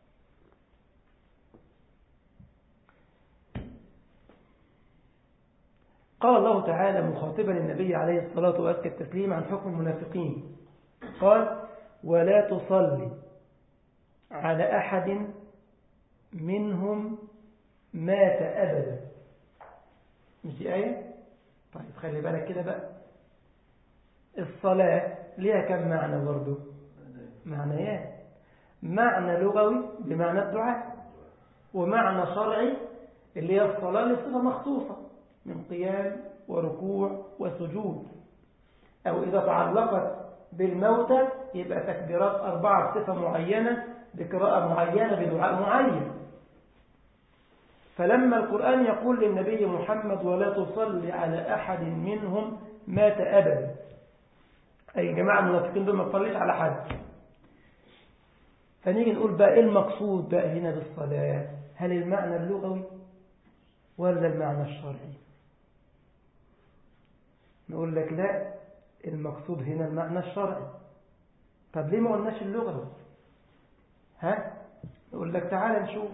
قال الله تعالى مخاطبا النبي عليه الصلاة وأزكى التسليم عن حكم المنافقين قال ولا تصلي على أحد منهم مات أبدا مش دي آية طيب خلي بالك كده بقى الصلاة ليها كم معنى برضو معنيات معنى لغوي بمعنى الدعاء ومعنى شرعي اللي هي الصلاة لصفة مخصوصة من قيام وركوع وسجود أو إذا تعلقت بالموتى يبقى تكبيرات أربعة بصفة معينة بقراءة معينة بدعاء معين فلما القرآن يقول للنبي محمد ولا تصلي على أحد منهم مات أبدا أي جماعة المنافقين دول ما تصليش على حد فنيجي نقول بقى إيه المقصود بقى هنا بالصلاة هل المعنى اللغوي ولا المعنى الشرعي نقول لك لا المقصود هنا المعنى الشرعي طب ليه ما قلناش اللغوي ها نقول لك تعال نشوف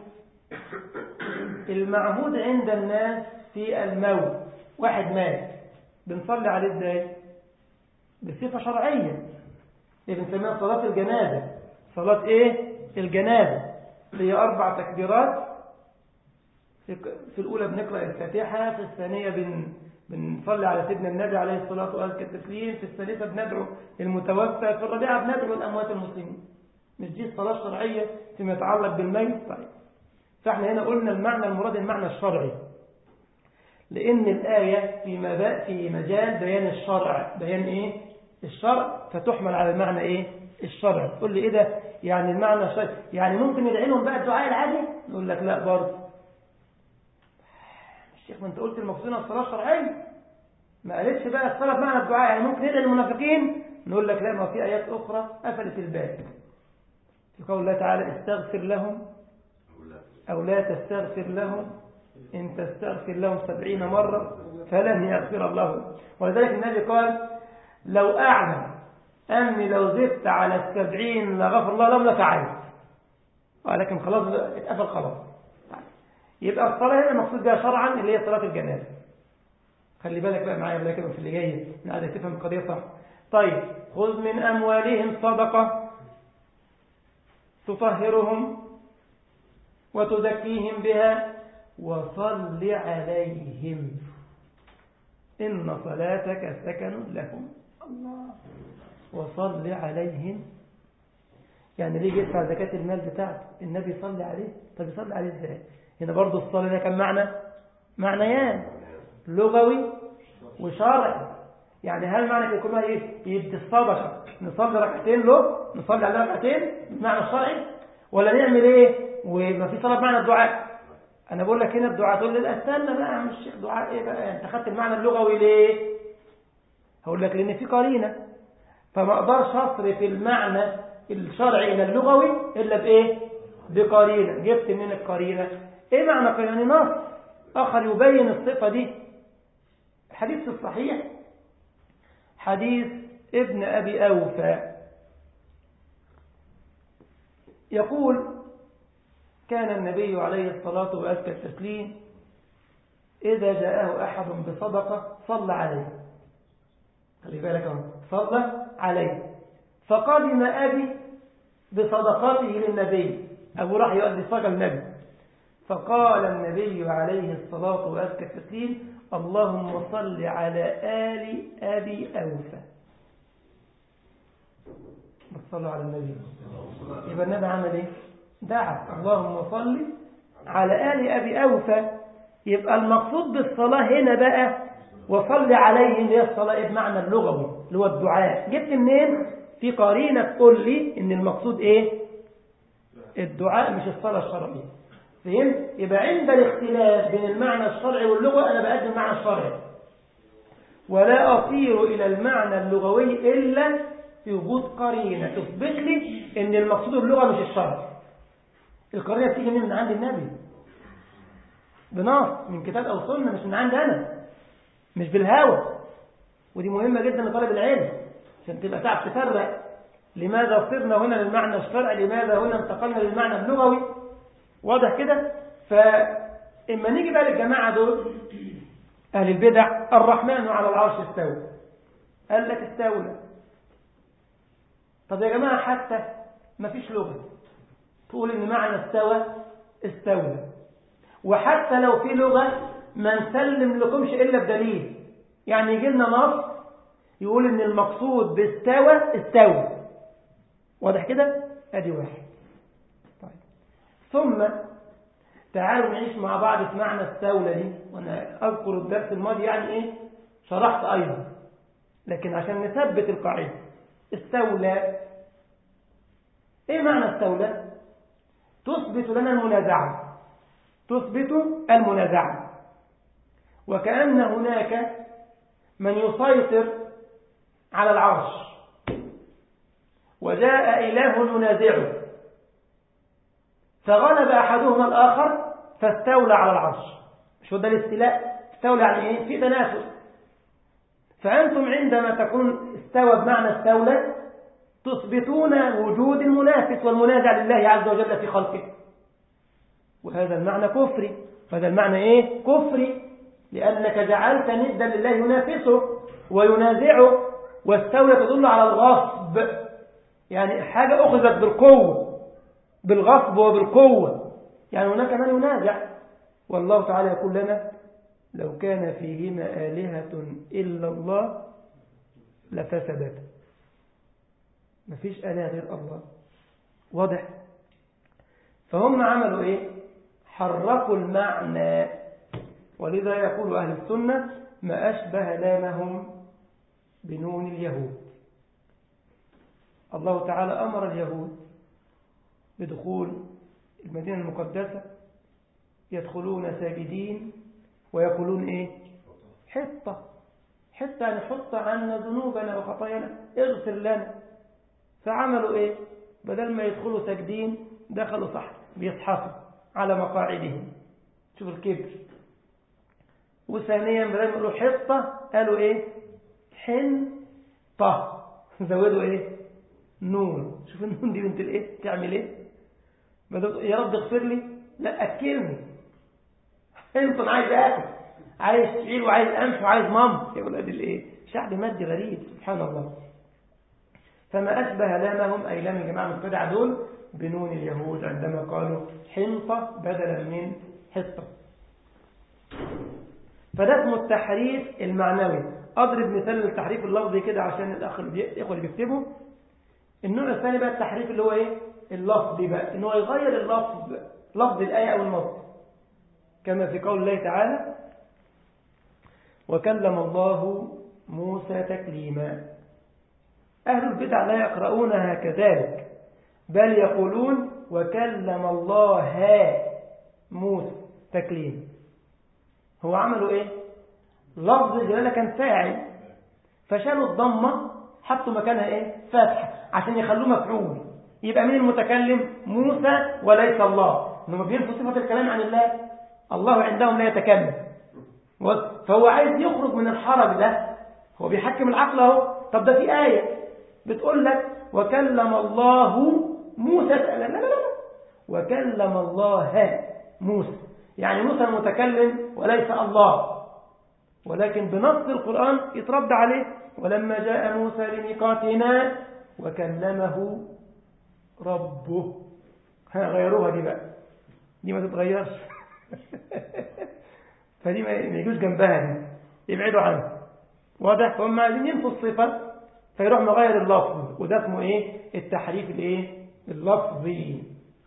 المعهود عند الناس في الموت واحد مات بنصلي عليه ازاي بصفة شرعية اللي بنسميها صلاة الجنازة صلاة ايه الجنازة اللي هي أربع تكبيرات في الأولى بنقرأ الفاتحة في الثانية بن بنصلي على سيدنا النبي عليه الصلاة والسلام التسليم في الثالثة بندعو المتوفى في الرابعة بندعو الأموات المسلمين مش دي الصلاة الشرعية فيما يتعلق بالميت طيب فاحنا هنا قلنا المعنى المراد المعنى الشرعي لأن الآية في مبا في مجال بيان الشرع بيان إيه الشرع فتحمل على المعنى إيه الشرع تقول لي إيه ده يعني المعنى الشرعي يعني ممكن يدعي لهم بقى الدعاء العادي نقول لك لا برضه الشيخ ما انت قلت المقصود الصلاة الشرعية ما قالتش بقى الصلاة بمعنى الدعاء يعني ممكن يدعي المنافقين نقول لك لا ما في آيات أخرى قفلت الباب في قول الله تعالى استغفر لهم أو لا تستغفر لهم إن تستغفر لهم سبعين مرة فلن يغفر الله ولذلك النبي قال لو أعلم أني لو زدت على السبعين لغفر الله لهم لفعلت ولكن خلاص اتقفل خلاص يبقى الصلاة هنا المقصود بها شرعا اللي هي صلاة الجنازة خلي بالك بقى معايا بقى كده في اللي جاي انا عايزك تفهم القضية صح طيب خذ من أموالهم صدقة تطهرهم وتزكيهم بها وصل عليهم إن صلاتك سكن لهم الله وصل عليهم يعني ليه يدفع زكاة المال بتاعته النبي يصلي عليه طب يصلي عليه ازاي هنا برضو الصلاة ده كان معنى معنيان لغوي وشرعي يعني هل معنى يكون ايه يدي الصدقة نصلي ركعتين له نصلي على ركعتين بالمعنى الشرعي ولا نعمل ايه وما في صلاة بمعنى الدعاء أنا بقول لك هنا الدعاء تقول لي لا استنى بقى يا عم الشيخ دعاء إيه بقى أنت خدت المعنى اللغوي ليه هقول لك لأن في قرينة فما أقدرش أصرف المعنى الشرعي إلى اللغوي إلا بإيه بقرينة جبت من القرينة إيه معنى قرينة نص آخر يبين الصفة دي الحديث الصحيح حديث ابن أبي أوفى يقول كان النبي عليه الصلاة وأزكى التسليم إذا جاءه أحد بصدقة صلى عليه خلي بالك صلى عليه فقدم أبي بصدقاته للنبي أبو راح يؤدي صدقة النبي فقال النبي عليه الصلاة وأزكى التسليم اللهم صل على آل أبي أوفى صلوا على النبي يبقى النبي عمل ايه دعا اللهم صل على آل أبي أوفى يبقى المقصود بالصلاة هنا بقى وصل عليه اللي هي الصلاة بمعنى اللغوي اللي هو الدعاء جبت منين في قرينة تقول لي ان المقصود ايه الدعاء مش الصلاة الشرعية فهمت يبقى عند الاختلاف بين المعنى الشرعي واللغة أنا بقدم المعنى الشرعي ولا أصير إلى المعنى اللغوي إلا في وجود قرينة تثبت لي ان المقصود اللغة مش الشرع القرينة بتيجي من عند النبي بنص من كتاب أو سنة مش من عندي أنا مش بالهوى ودي مهمة جدا لطالب العلم عشان تبقى تعرف تفرق لماذا صرنا هنا للمعنى الشرعي لماذا هنا انتقلنا للمعنى اللغوي واضح كده فإما نيجي بقى للجماعة دول أهل البدع الرحمن على العرش استوى قال لك استولى طب يا جماعة حتى ما فيش لغة تقول ان معنى استوى استولى وحتى لو في لغة ما نسلم لكمش إلا بدليل يعني يجي لنا نص يقول ان المقصود باستوى استوى واضح كده ادي واحد طيب ثم تعالوا نعيش مع بعض في معنى استولى دي وانا اذكر الدرس الماضي يعني ايه شرحت ايضا لكن عشان نثبت القاعده استولى ايه معنى استولى تثبت لنا المنازعه تثبت المنازعه وكأن هناك من يسيطر على العرش وجاء إله ينازعه فغلب أحدهما الآخر فاستولى على العرش مش هو ده الاستيلاء استولى يعني ايه في تنافس فأنتم عندما تكون استوى بمعنى استولى تثبتون وجود المنافس والمنازع لله عز وجل في خلقه وهذا المعنى كفري هذا المعنى ايه كفري لأنك جعلت ندا لله ينافسه وينازعه واستولى تدل على الغصب يعني حاجة أخذت بالقوة بالغصب وبالقوة يعني هناك من ينازع والله تعالى يقول لنا لو كان فيهما آلهة إلا الله لفسدت مفيش آلهة غير الله واضح فهم عملوا إيه حركوا المعنى ولذا يقول أهل السنة ما أشبه لامهم بنون اليهود الله تعالى أمر اليهود بدخول المدينة المقدسة يدخلون ساجدين ويقولون إيه حطة حتى نحط عنا ذنوبنا وخطايانا اغفر لنا فعملوا إيه بدل ما يدخلوا ساجدين دخلوا صح بيصحفوا على مقاعدهم شوف الكبر وثانيا بدل ما يقولوا حطة قالوا إيه حنطة زودوا إيه نون شوف النون دي بنت الإيه تعمل إيه بدل يا رب اغفر لي لا أكلني انت عايز اكل عايز تعيل وعايز امشي وعايز مام يا ولاد الايه شعب مادي غريب سبحان الله فما اشبه لامهم اي لام الجماعه المبتدعه دول بنون اليهود عندما قالوا حنطه بدلا من حطه فده اسمه التحريف المعنوي اضرب مثال للتحريف اللفظي كده عشان الاخ الاخوه اللي بيكتبوا النوع الثاني بقى التحريف اللي هو ايه اللفظي بقى ان هو يغير اللفظ لفظ الايه او النص كما في قول الله تعالى وكلم الله موسى تكليما أهل البدع لا يقرؤونها كذلك بل يقولون وكلم الله موسى تكليم هو عملوا ايه لفظ الجلالة كان فاعل فشالوا الضمة حطوا مكانها ايه فتحة عشان يخلوه مفعول يبقى مين المتكلم موسى وليس الله انهم بينفوا صفة الكلام عن الله الله عندهم لا يتكلم فهو عايز يخرج من الحرج ده هو بيحكم العقل اهو طب ده في آية بتقول لك وكلم الله موسى لا لا لا لا وكلم الله موسى يعني موسى المتكلم وليس الله ولكن بنص القرآن يترد عليه ولما جاء موسى لميقاتنا وكلمه ربه ها غيروها دي بقى دي ما تتغيرش فدي ما يجوز جنبها دي يبعدوا عنها واضح هم عايزين ينفوا الصفة فيروح مغير اللفظ وده اسمه ايه التحريف الايه اللفظي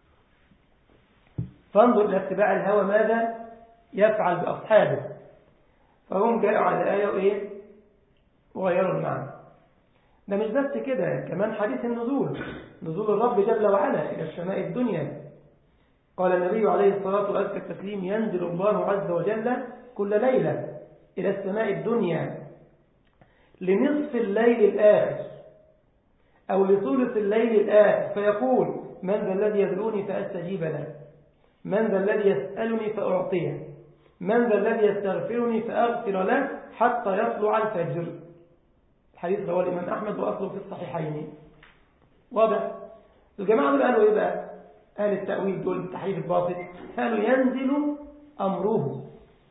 فانظر الى اتباع الهوى ماذا يفعل باصحابه فهم جاءوا على الايه وايه وغيروا المعنى ده مش بس كده كمان حديث النزول نزول الرب جل وعلا الى السماء الدنيا قال النبي عليه الصلاة والسلام التسليم ينزل الله عز وجل كل ليلة إلى السماء الدنيا لنصف الليل الآخر أو لثلث الليل الآخر فيقول من ذا الذي يدعوني فأستجيب له من ذا الذي يسألني فأعطيه من ذا الذي يستغفرني فأغفر له حتى يطلع الفجر الحديث رواه الإمام أحمد وأصله في الصحيحين واضح الجماعة دول قالوا إيه بقى أهل التأويل دول التحريف الباطل قالوا ينزل أمره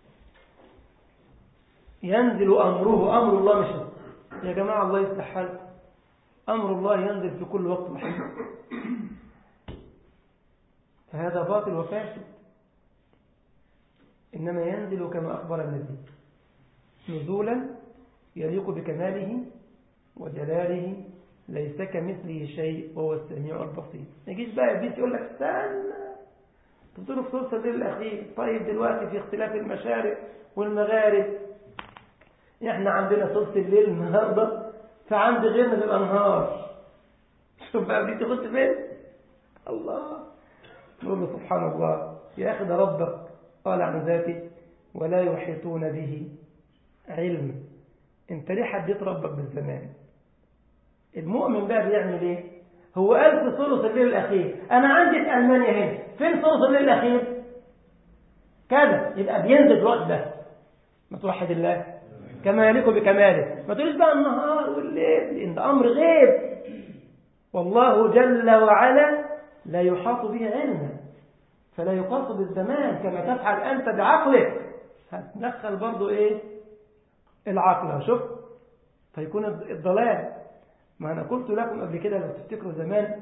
ينزل أمره أمر الله مش يا جماعة الله يصلح حالكم أمر الله ينزل في كل وقت وحين فهذا باطل وفاسد إنما ينزل كما أخبر النبي نزولا يليق بكماله وجلاله ليس كمثله شيء وهو السميع البصير ما يجيش بقى ابليس يقول لك استنى تقول في ثلث الليل الاخير طيب دلوقتي في اختلاف المشارق والمغارب احنا عندنا ثلث الليل النهارده فعند غيرنا بيبقى نهار شوف بقى ابليس يخش فين الله نقول له سبحان الله يا اخي ده ربك قال عن ذاته ولا يحيطون به علم انت ليه حديت ربك بالزمان المؤمن بقى بيعمل ايه هو قال في ثلث الليل الاخير انا عندي في المانيا هنا فين ثلث الليل الاخير كذا يبقى بينزل الوقت ده ما توحد الله كما يليق بكماله ما تقولش بقى النهار والليل لان ده امر غيب والله جل وعلا لا يحاط به علما فلا يقاس بالزمان كما تفعل انت بعقلك هتدخل برضو ايه العقل شوف فيكون الضلال ما أنا قلت لكم قبل كده لو تفتكروا زمان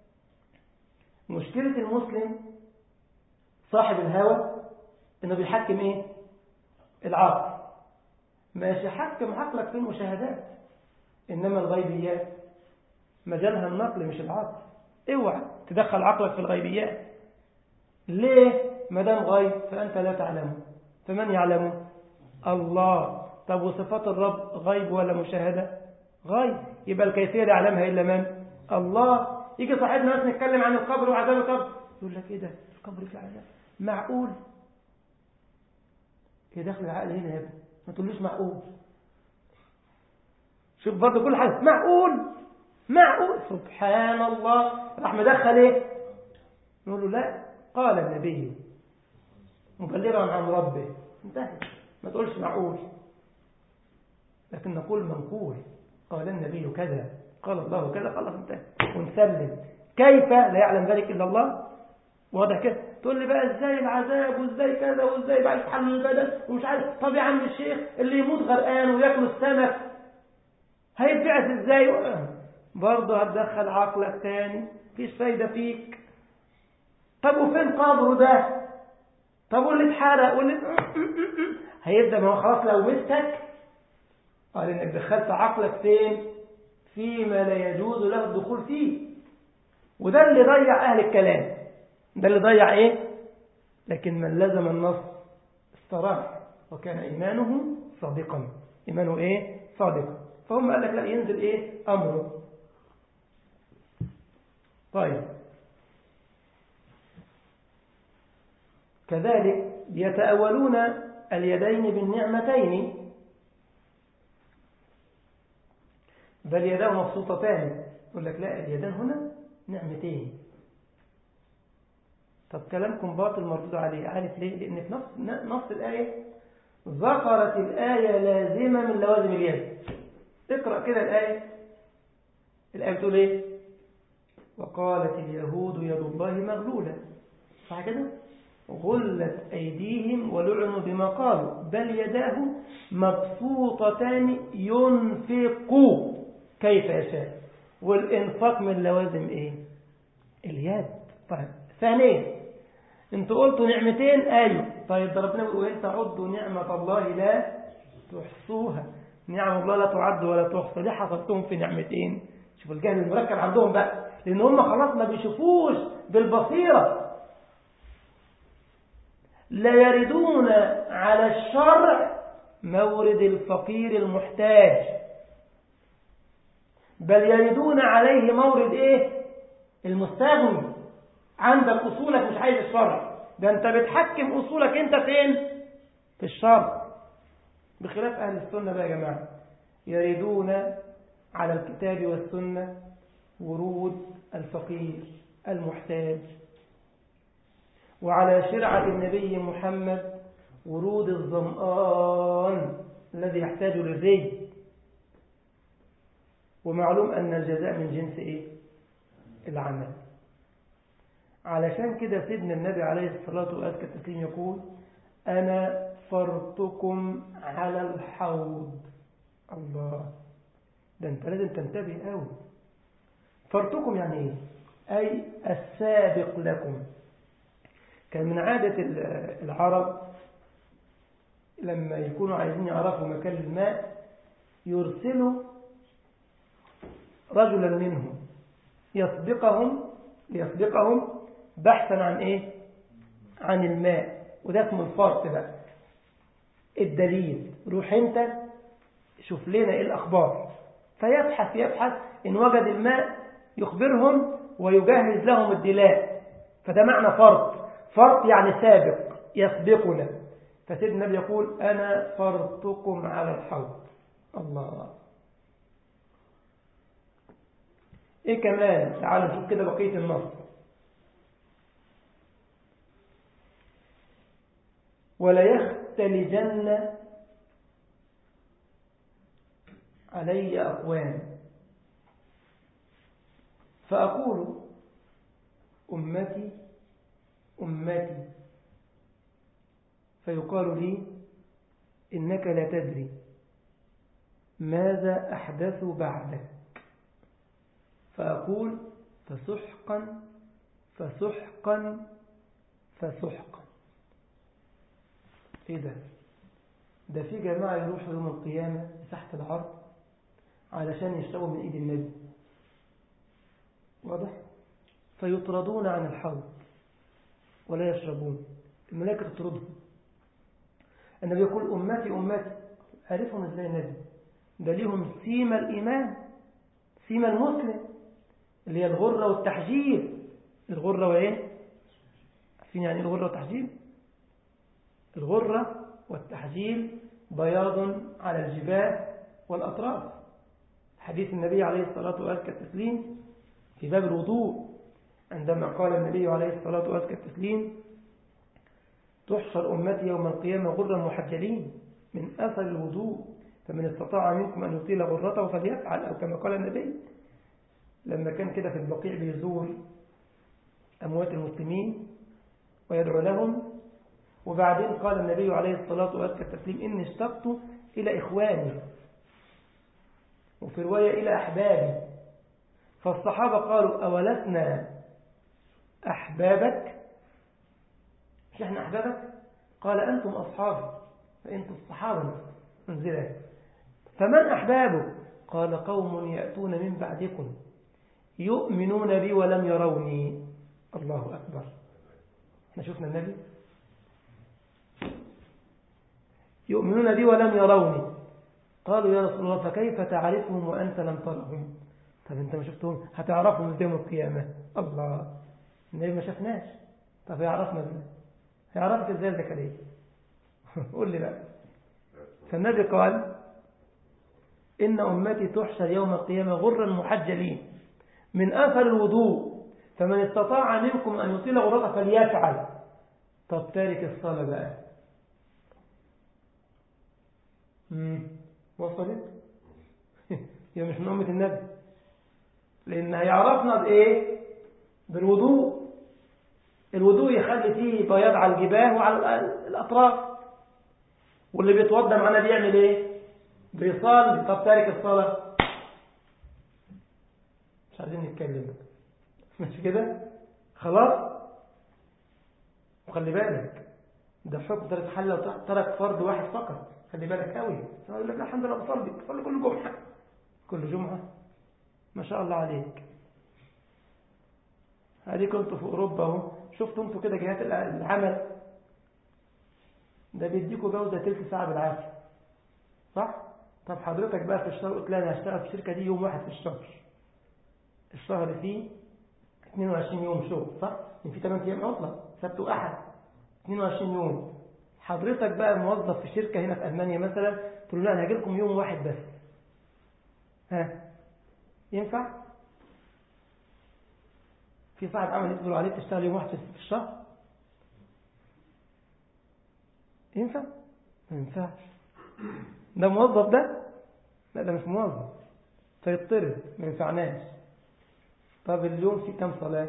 مشكلة المسلم صاحب الهوى إنه بيحكم إيه العقل ماشي حكم عقلك في المشاهدات إنما الغيبيات مجالها النقل مش العقل اوعى تدخل عقلك في الغيبيات ليه ما دام غيب فأنت لا تعلمه فمن يعلمه الله طب وصفات الرب غيب ولا مشاهدة غيب يبقى الكيفية لا يعلمها إلا من الله يجي صاحبنا ناس نتكلم عن القبر وعذاب القبر يقول لك إيه ده القبر فيه عذاب معقول ايه داخل العقل هنا يا ابني ما تقولوش معقول شوف برضه كل حاجة معقول معقول سبحان الله راح مدخل ايه نقول له لا قال النبي مبلغا عن ربه انتهى ما تقولش معقول لكن نقول منقول قال النبي كذا قال الله كذا خلاص انتهى ونسلم كيف لا يعلم ذلك إلا الله واضح كده تقول لي بقى ازاي العذاب وازاي كذا وازاي بقى يتحل البدن ومش عارف طب يا عم الشيخ اللي يموت غرقان وياكل السمك هيتبعث ازاي برضه هتدخل عقلك تاني مفيش فايدة فيك طب وفين قبره ده طب واللي اتحرق واللي هيبدأ ما هو خلاص لو مستك قال انك دخلت عقلك فين فيما لا يجوز له الدخول فيه وده اللي ضيع اهل الكلام ده اللي ضيع ايه لكن من لزم النص استراح وكان ايمانه صادقا ايمانه ايه صادقا فهم قال لك لا ينزل ايه امره طيب كذلك يتأولون اليدين بالنعمتين بل يداه مبسوطتان يقول لك لا اليدان هنا نعمتين طب كلامكم باطل مردود عليه عارف ليه لأن في نفس نص الآية ذكرت الآية لازمة من لوازم اليد اقرأ كده الآية الآية بتقول ايه وقالت اليهود يد الله مغلولة صح كده غلت أيديهم ولعنوا بما قالوا بل يداه مبسوطتان ينفق كيف يشاء والإنفاق من لوازم إيه اليد طيب ثانيا انتوا قلتوا نعمتين ايوه طيب ده ربنا بيقول وان تعدوا نعمة الله لا تحصوها نعم الله لا تعد ولا تحصى ليه حصلتهم في نعمتين شوفوا الجهل المركب عندهم بقى لان هم خلاص ما بيشوفوش بالبصيرة لا يردون على الشرع مورد الفقير المحتاج بل يردون عليه مورد ايه المستغني عندك اصولك مش عايز الشرع ده انت بتحكم اصولك انت فين في الشرع بخلاف اهل السنه بقى يا جماعه يريدون على الكتاب والسنه ورود الفقير المحتاج وعلى شرعه النبي محمد ورود الظمآن الذي يحتاج للري ومعلوم أن الجزاء من جنس إيه؟ العمل علشان كده سيدنا النبي عليه الصلاة والسلام يقول أنا فرطكم على الحوض الله ده انت لازم تنتبه قوي فرطكم يعني ايه أي السابق لكم كان من عادة العرب لما يكونوا عايزين يعرفوا مكان الماء يرسلوا رجلا منهم يسبقهم ليسبقهم بحثا عن ايه عن الماء وده اسمه الفرط بقى الدليل روح انت شوف لنا ايه الاخبار فيبحث يبحث ان وجد الماء يخبرهم ويجهز لهم الدلاء فده معنى فرط فرط يعني سابق يسبقنا فسيدنا النبي يقول انا فرطكم على الحوض الله ايه كمان تعالوا نشوف كده بقيه النص ولا يختلجن علي أقوام فأقول أمتي أمتي فيقال لي إنك لا تدري ماذا أحدثوا بعدك فأقول فسحقا فسحقا فسحقا ايه ده ده في جماعة يروحوا يوم القيامة تحت العرض علشان يشربوا من ايد النبي واضح فيطردون عن الحوض ولا يشربون الملائكة تطردهم النبي يقول أمتي أمتي عرفهم ازاي النبي ده ليهم سيما الإيمان سيما المسلم اللي هي الغرة والتحجيل الغرة وإيه عارفين يعني الغرة والتحجيل الغرة والتحجيل بياض على الجباه والأطراف حديث النبي عليه الصلاة والسلام كالتسليم في باب الوضوء عندما قال النبي عليه الصلاة والسلام كالتسليم تحشر أمتي يوم القيامة غرا محجلين من أثر الوضوء فمن استطاع منكم أن يطيل غرته فليفعل أو كما قال النبي لما كان كده في البقيع بيزور أموات المسلمين ويدعو لهم وبعدين قال النبي عليه الصلاة والسلام التسليم إني اشتقت إلى إخواني وفي رواية إلى أحبابي فالصحابة قالوا أولسنا أحبابك مش احنا أحبابك قال أنتم أصحابي فأنتم الصحابة انزلت فمن أحبابه قال قوم يأتون من بعدكم يؤمنون بي ولم يروني الله أكبر احنا شفنا النبي يؤمنون بي ولم يروني قالوا يا رسول الله فكيف تعرفهم وأنت لم ترهم طب انت ما شفتهم هتعرفهم ازاي يوم القيامة الله النبي ما شفناش طب يعرفنا ازاي هيعرفك ازاي زكريا قول لي بقى فالنبي قال إن أمتي تحشر يوم القيامة غرا محجلين من أثر الوضوء فمن استطاع منكم أن يطيل غرته فليفعل طب تارك الصلاة بقى مم. وصلت هي مش من أمة النبي لأن هيعرفنا بإيه بالوضوء الوضوء يخلي فيه بياض على الجباه وعلى الأطراف واللي بيتوضى معانا بيعمل إيه بيصلي طب تارك الصلاة مش عايزين نتكلم مش كده خلاص وخلي بالك ده حكم ترك حل لو ترك فرض واحد فقط خلي بالك قوي يقول لك لا الحمد لله بصلي بصلي كل جمعة كل جمعة ما شاء الله عليك هذه كنت في أوروبا اهو شفتوا انتوا كده جهات العمل ده بيديكوا جوزة تلت ساعة بالعافية صح؟ طب حضرتك بقى في الشهر قلت لها انا هشتغل في الشركة دي يوم واحد في الشهر الشهر فيه 22 يوم شغل صح؟ يعني في 8 ايام عطلة سبت واحد 22 يوم حضرتك بقى موظف في شركة هنا في ألمانيا مثلا تقول له انا هاجي لكم يوم واحد بس ها ينفع؟ في صاحب عمل يقبل عليك تشتغل يوم واحد في الشهر ينفع؟ ما ينفعش ده موظف ده لا ده مش موظف فيضطرب ما ينفعناش طب اليوم في كم صلاة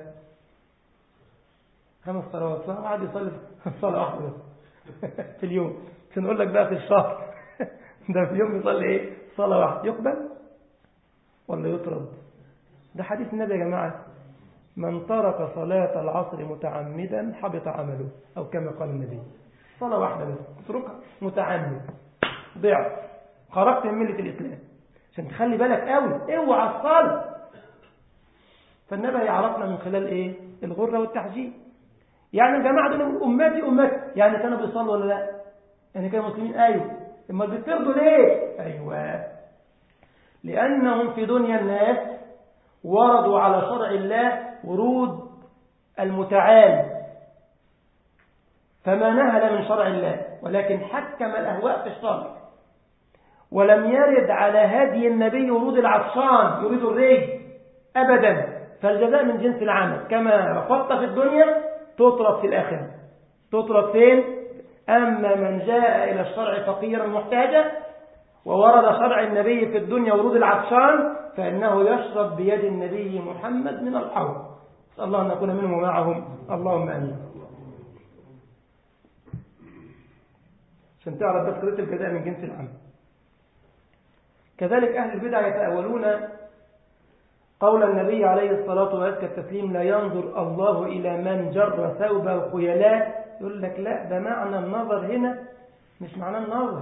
خمس صلوات صلاة واحد يصلي صلاة واحدة بس في اليوم مش نقول لك بقى في الشهر ده في اليوم يصلي ايه صلاة واحدة يقبل ولا يطرد ده حديث النبي يا جماعة من ترك صلاة العصر متعمدا حبط عمله أو كما قال النبي صلاة واحدة بس اتركها متعمد ضعف خرجت من ملة الإسلام عشان تخلي بالك قوي اوعى الصلاة فالنبي يعرفنا من خلال ايه الغرة والتحجيل يعني الجماعة دول أمتي أمتي يعني كانوا بيصلوا ولا لا يعني كانوا مسلمين أيوه اما بيطردوا ليه أيوه لأنهم في دنيا الناس وردوا على شرع الله ورود المتعال فما نهل من شرع الله ولكن حكم الأهواء في الشرع ولم يرد على هدي النبي ورود العطشان يريد الري أبدا فالجزاء من جنس العمل كما رفضت في الدنيا تطرد في الآخرة تطرد فين؟ أما من جاء إلى الشرع فقيرا محتاجا وورد شرع النبي في الدنيا ورود العطشان فإنه يشرب بيد النبي محمد من الحوض نسأل الله أن نكون منهم ومعهم اللهم أمين عشان تعرف بس قضية الجزاء من جنس العمل كذلك أهل البدع يتأولون قول النبي عليه الصلاة وأزكى التسليم لا ينظر الله إلى من جر ثوب الخيلاء يقول لك لا ده معنى النظر هنا مش معنى النظر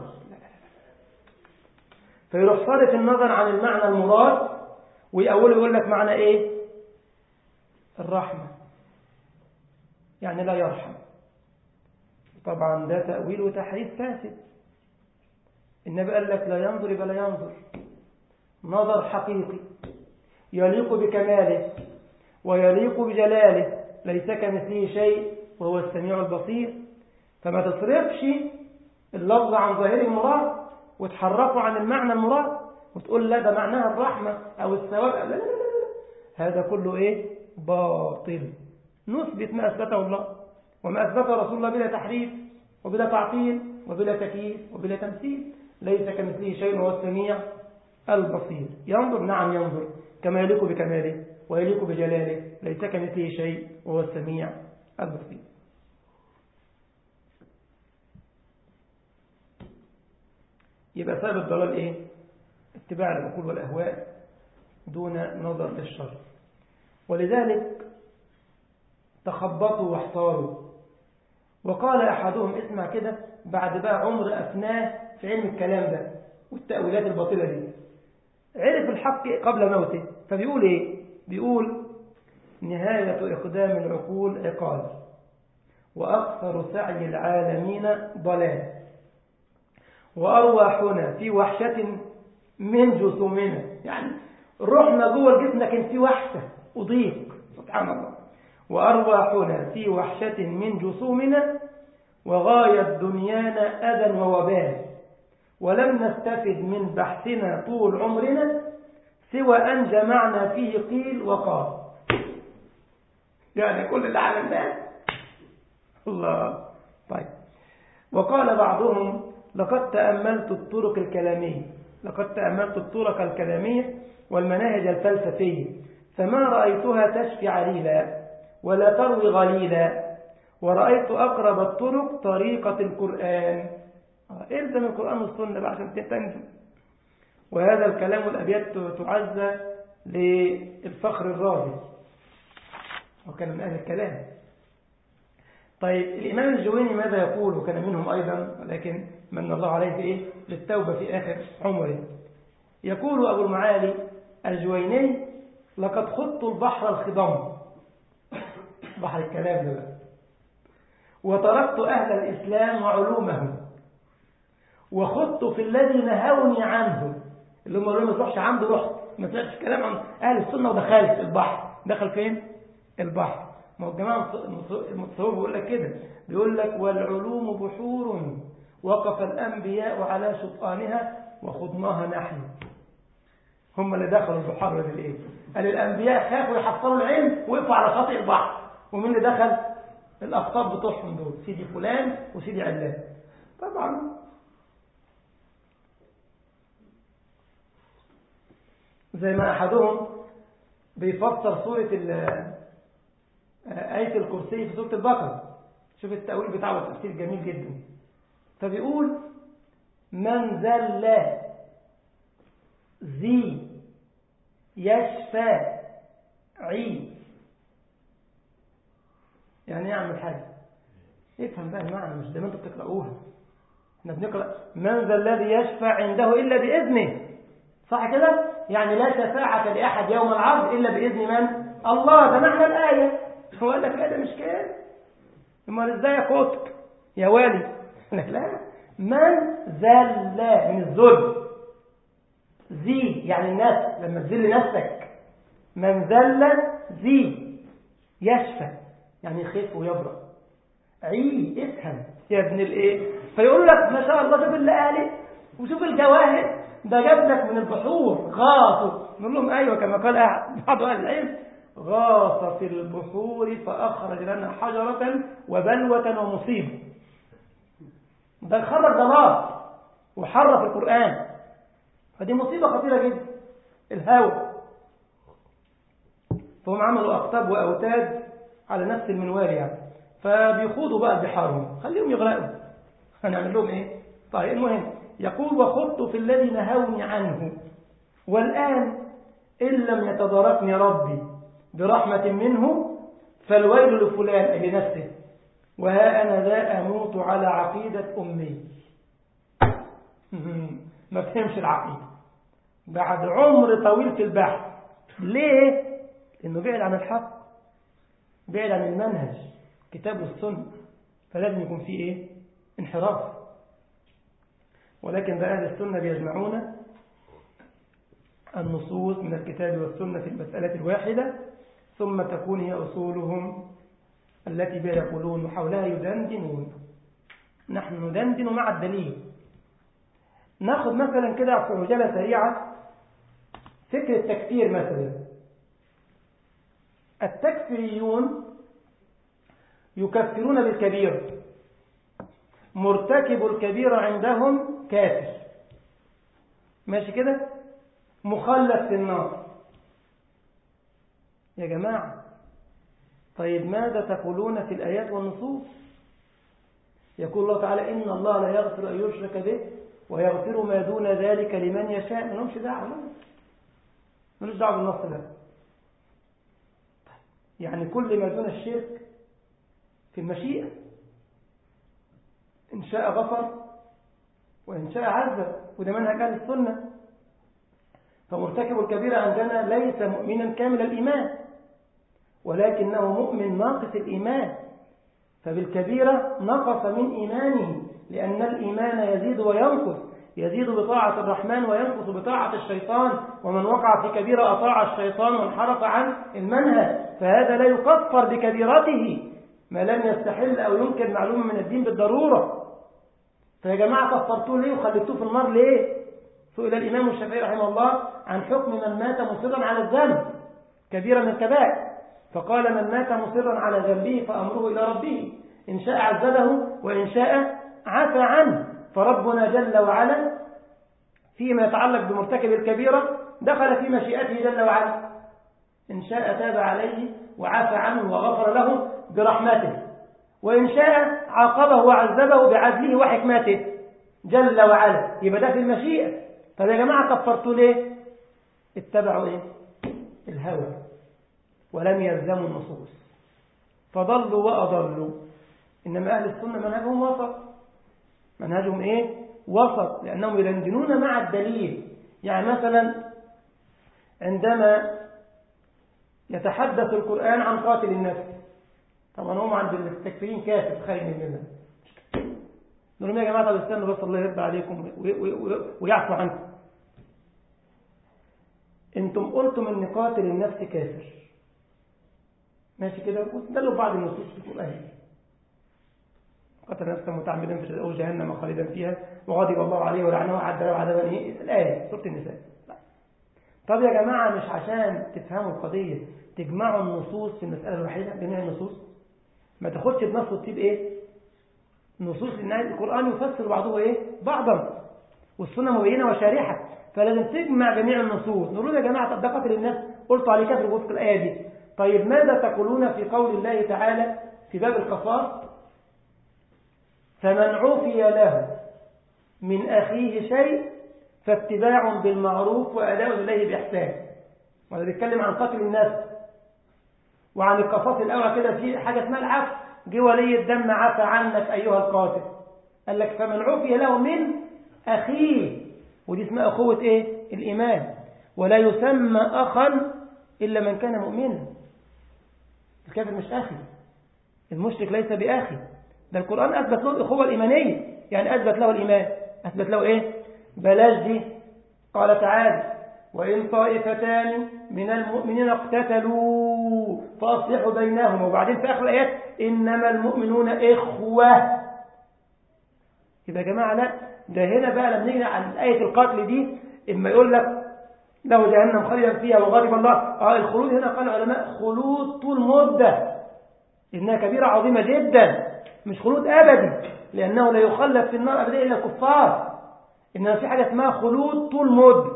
فيروح صارف النظر عن المعنى المراد ويأوله يقول لك معنى ايه الرحمة يعني لا يرحم طبعا ده تأويل وتحريف فاسد النبي قال لك لا ينظر يبقى لا ينظر نظر حقيقي يليق بكماله ويليق بجلاله ليس كمثله شيء وهو السميع البصير فما تصرفش اللفظ عن ظاهر المراد وتحرفه عن المعنى المراد وتقول لا ده معناها الرحمة أو الثواب لا لا لا لا هذا كله إيه باطل نثبت ما أثبته الله وما أثبته رسول الله بلا تحريف وبلا تعطيل وبلا تكييف وبلا تمثيل ليس كمثله شيء وهو السميع البصير ينظر نعم ينظر كما يليق بكماله ويليق بجلاله ليس كمثله شيء وهو السميع البصير يبقى سبب الضلال ايه اتباع العقول والاهواء دون نظر للشر ولذلك تخبطوا واحتاروا وقال احدهم اسمع كده بعد بقى عمر افناه في علم الكلام ده والتأويلات الباطلة دي عرف الحق قبل موته فبيقول ايه بيقول نهاية إقدام العقول عقال وأكثر سعي العالمين ضلال وأرواحنا في وحشة من جسومنا يعني روحنا جوه الجسم لكن في وحشة وضيق سبحان الله وأرواحنا في وحشة من جسومنا وغاية دنيانا أذى ووبال ولم نستفد من بحثنا طول عمرنا سوى أن جمعنا فيه قيل وقال يعني كل اللي عملناه الله طيب وقال بعضهم لقد تأملت الطرق الكلامية لقد تأملت الطرق الكلامية والمناهج الفلسفية فما رأيتها تشفي عليلا ولا تروي غليلا ورأيت أقرب الطرق طريقة القرآن الزم القرآن والسنة بقى عشان تنجو وهذا الكلام والأبيات تعزى للفخر الرازي وكان من أهل الكلام طيب الإمام الجويني ماذا يقول وكان منهم أيضا ولكن من الله عليه في إيه؟ للتوبة في آخر عمره يقول أبو المعالي الجويني لقد خضت البحر الخضم بحر الكلام ده وتركت أهل الإسلام وعلومهم وخضت في الذي نهوني عنه اللي هم قالوا ما تروحش عنده رحت ما طلعتش كلام عن أهل السنة ودخلت البحر دخل فين؟ البحر ما هو الجماعة المتصوف بيقول لك كده بيقول لك والعلوم بحور وقف الأنبياء على شطآنها وخضناها نحن هم اللي دخلوا البحر ولا الايه قال الأنبياء خافوا يحصلوا العلم وقفوا على شاطئ البحر ومين اللي دخل الأقطاب بتوعهم دول سيدي فلان وسيدي علان طبعا زي ما أحدهم بيفسر سورة آية الكرسي في سورة البقرة شوف التأويل بتاعه التفسير جميل جدا فبيقول من ذل ذي يشفى عي يعني ايه اعمل حاجة افهم بقى المعنى مش زي ما انتوا بتقرأوها احنا بنقرأ من ذا الذي يشفع عنده إلا بإذنه صح كده يعني لا شفاعة لأحد يوم العرض إلا بإذن من الله ده معنى الآية هو قال لك لا ده مش كده امال ازاي يا كوتك يا والي لك لا من ذل من الذل ذي يعني الناس لما تذل نفسك من ذل ذي يشفى يعني يخف ويبرأ عي افهم يا ابن الايه فيقول لك ما شاء الله شوف اللي قالي وشوف الجواهر ده جاب لك من البحور غاصوا نقول لهم ايوه كما قال بعض اهل العلم غاص في البحور فاخرج لنا حجره وبلوه ومصيبه ده خرج ضلال وحرف القران فدي مصيبه خطيره جدا الهوى فهم عملوا اقطاب واوتاد على نفس المنوال يعني فبيخوضوا بقى بحارهم خليهم يغرقوا هنعمل لهم ايه طيب المهم يقول وخضت في الذي نهوني عنه والآن إن لم يتداركني ربي برحمة منه فالويل لفلان أي لنفسه وها أنا ذا أموت على عقيدة أمي ما فهمش العقيدة بعد عمر طويل في البحث ليه؟ لأنه بعد عن الحق بعد عن المنهج كتاب والسنة فلازم يكون فيه إيه؟ انحراف ولكن بقى أهل السنة بيجمعون النصوص من الكتاب والسنة في المسألة الواحدة ثم تكون هي أصولهم التي بها يقولون وحولها يدندنون نحن ندندن مع الدليل ناخذ مثلا كده في عجالة سريعة فكر التكفير مثلا التكفيريون يكفرون بالكبير مرتكب الكبيرة عندهم كافر ماشي كده مخلد في النار يا جماعة طيب ماذا تقولون في الآيات والنصوص يقول الله تعالى إن الله لا يغفر أن يشرك به ويغفر ما دون ذلك لمن يشاء ما لهمش دعوة ملوش دعوة بالنص ده يعني كل ما دون الشرك في المشيئة إن شاء غفر وإن شاء عذب وده منهج أهل السنة فمرتكب الكبيرة عندنا ليس مؤمنا كامل الإيمان ولكنه مؤمن ناقص الإيمان فبالكبيرة نقص من إيمانه لأن الإيمان يزيد وينقص يزيد بطاعة الرحمن وينقص بطاعة الشيطان ومن وقع في كبيرة أطاع الشيطان وانحرف عن المنهج فهذا لا يكفر بكبيرته ما لم يستحل أو ينكر معلومة من الدين بالضرورة فيا جماعة كفرتوه ليه وخليتوه في النار ليه سئل الإمام الشافعي رحمه الله عن حكم من مات مصرا على الذنب كبيرة من الكبائر فقال من مات مصرا على ذنبه فأمره إلى ربه إن شاء عذبه وإن شاء عفى عنه فربنا جل وعلا فيما يتعلق بمرتكب الكبيرة دخل في مشيئته جل وعلا إن شاء تاب عليه وعفى عنه وغفر له برحمته وإن شاء عاقبه وعذبه بعدله وحكمته جل وعلا يبقى ده في المشيئة طب يا جماعة كفرتوا ليه اتبعوا ايه الهوى ولم يلزموا النصوص فضلوا وأضلوا إنما أهل السنة منهجهم وسط منهجهم إيه وسط لأنهم يدندنون مع الدليل يعني مثلا عندما يتحدث القرآن عن قاتل النفس طبعا هم عند التكفيرين كافر خير مننا نقول لهم يا جماعة طب استنوا بس الله يرضى عليكم ويعفو عنكم انتم قلتم ان قاتل النفس كافر ماشي كده وتدلوا بعض النصوص في القرآن قتل نفسا متعمدا في أو جهنم خالدا فيها وغضب الله عليه ولعنه وعد له عذابا ايه الآية سورة النساء طب يا جماعة مش عشان تفهموا القضية تجمعوا النصوص في المسألة الوحيدة جميع النصوص ما تاخدش بنص وتسيب ايه نصوص لأن القرآن يفسر بعضه ايه بعضا والسنة مبينة وشارحة فلازم تجمع جميع النصوص نقول يا جماعة طب ده قتل الناس قلت عليه كافر وفق الآية دي طيب ماذا تقولون في قول الله تعالى في باب القصاص فمن عفي له من أخيه شيء فاتباع بالمعروف وأداء إليه بإحسان وأنا بيتكلم عن قتل الناس وعن القصاص الأول كده في حاجة اسمها العفو جه ولي الدم عفى عنك أيها القاتل قال لك فمن عفي له من أخيه ودي اسمها أخوة إيه؟ الإيمان ولا يسمى أخا إلا من كان مؤمنا الكافر مش أخي المشرك ليس بأخي ده القرآن أثبت له الأخوة الإيمانية يعني أثبت له الإيمان أثبت له إيه بلاش دي قال تعالى وإن طائفتان من المؤمنين اقتتلوا فأصلحوا بينهم وبعدين في آخر الآيات إنما المؤمنون إخوة يبقى يا جماعة لا ده هنا بقى لما نيجي على آية القتل دي إما يقول لك له جهنم خالدا فيها وغضب الله آه الخلود هنا قال العلماء خلود طول مدة إنها كبيرة عظيمة جدا مش خلود أبدي لأنه لا يخلد في النار أبدا إلا الكفار إنما في حاجة اسمها خلود طول مدة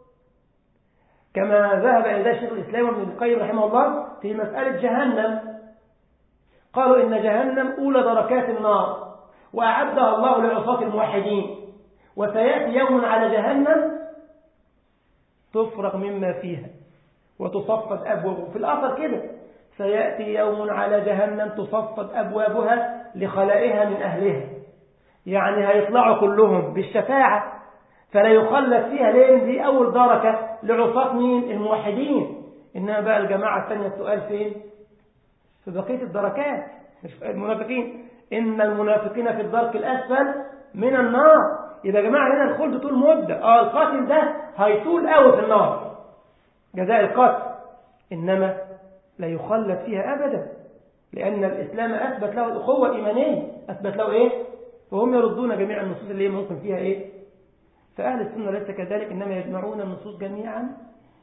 كما ذهب إلى ذلك شيخ الإسلام ابن القيم رحمه الله في مسألة جهنم قالوا إن جهنم أولى دركات النار وأعدها الله لعصاة الموحدين وسيأتي يوم على جهنم تفرغ مما فيها وتصفد أبواب في الأثر كده سيأتي يوم على جهنم تصفد أبوابها لخلائها من أهلها يعني هيطلعوا كلهم بالشفاعة فلا يخلد فيها لين دي أول دركة لعصاة مين الموحدين إنما بقى الجماعة الثانية السؤال فين في بقية الدركات مش المنافقين إن المنافقين في الدرك الأسفل من النار يبقى يا جماعة هنا الخلد طول مدة آه القاتل ده هيطول قوي في النار جزاء القتل إنما لا يخلد فيها أبدا لأن الإسلام أثبت له الأخوة الإيمانية أثبت له إيه وهم يردون جميع النصوص اللي ممكن فيها إيه فأهل السنة ليس كذلك إنما يجمعون النصوص جميعا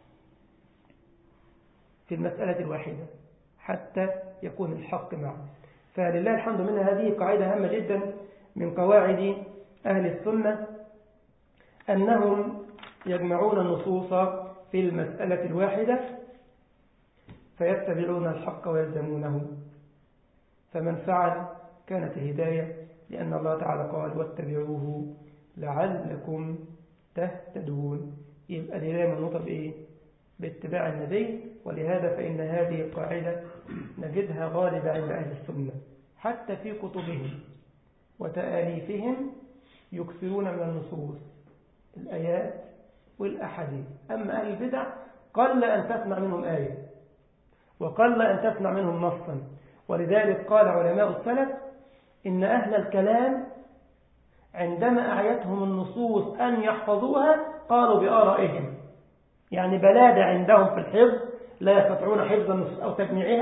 في المسألة الواحدة حتى يكون الحق معه فلله الحمد منها هذه قاعدة هامة جدا من قواعد أهل السنة أنهم يجمعون النصوص في المسألة الواحدة فيتبعون الحق ويلزمونه فمن فعل كانت هداية لأن الله تعالى قال واتبعوه لعلكم تهتدون يبقى الهداية منوطة بإيه؟ باتباع النبي ولهذا فإن هذه القاعدة نجدها غالبة عند أهل السنة حتى في كتبهم وتآليفهم يكثرون من النصوص الآيات والأحاديث أما أهل البدع قل أن تسمع منهم آية وقل أن تسمع منهم نصا ولذلك قال علماء السلف إن أهل الكلام عندما أعيتهم النصوص أن يحفظوها قالوا بآرائهم يعني بلادة عندهم في الحفظ لا يستطيعون حفظ النصوص أو تجميعها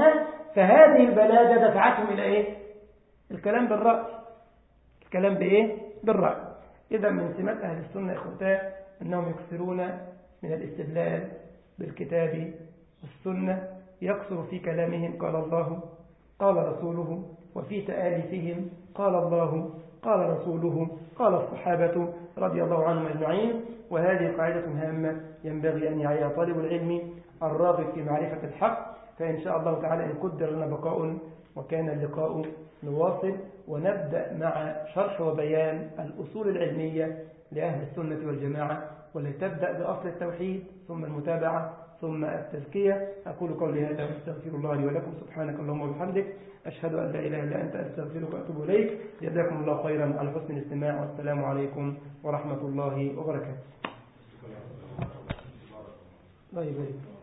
فهذه البلاجة دفعتهم إلى إيه الكلام بالرأي الكلام بإيه بالرأي إذا من سمات أهل السنة إخوتاه أنهم يكثرون من الاستدلال بالكتاب والسنة يكثر في كلامهم قال الله قال رسوله وفي تآلفهم قال الله قال رسوله قال الصحابة رضي الله عنهم أجمعين وهذه قاعدة هامة ينبغي أن يعيها طالب العلم الراغب في معرفة الحق فإن شاء الله تعالى إن قدر لنا بقاء وكان اللقاء نواصل ونبدأ مع شرح وبيان الأصول العلمية لأهل السنة والجماعة والتي تبدأ بأصل التوحيد ثم المتابعة ثم التزكية أقول قولي هذا واستغفر الله لي ولكم سبحانك اللهم وبحمدك أشهد أن لا إله إلا أنت أستغفرك وأتوب إليك جزاكم الله خيرا على حسن الاستماع والسلام عليكم ورحمة الله وبركاته الله يبارك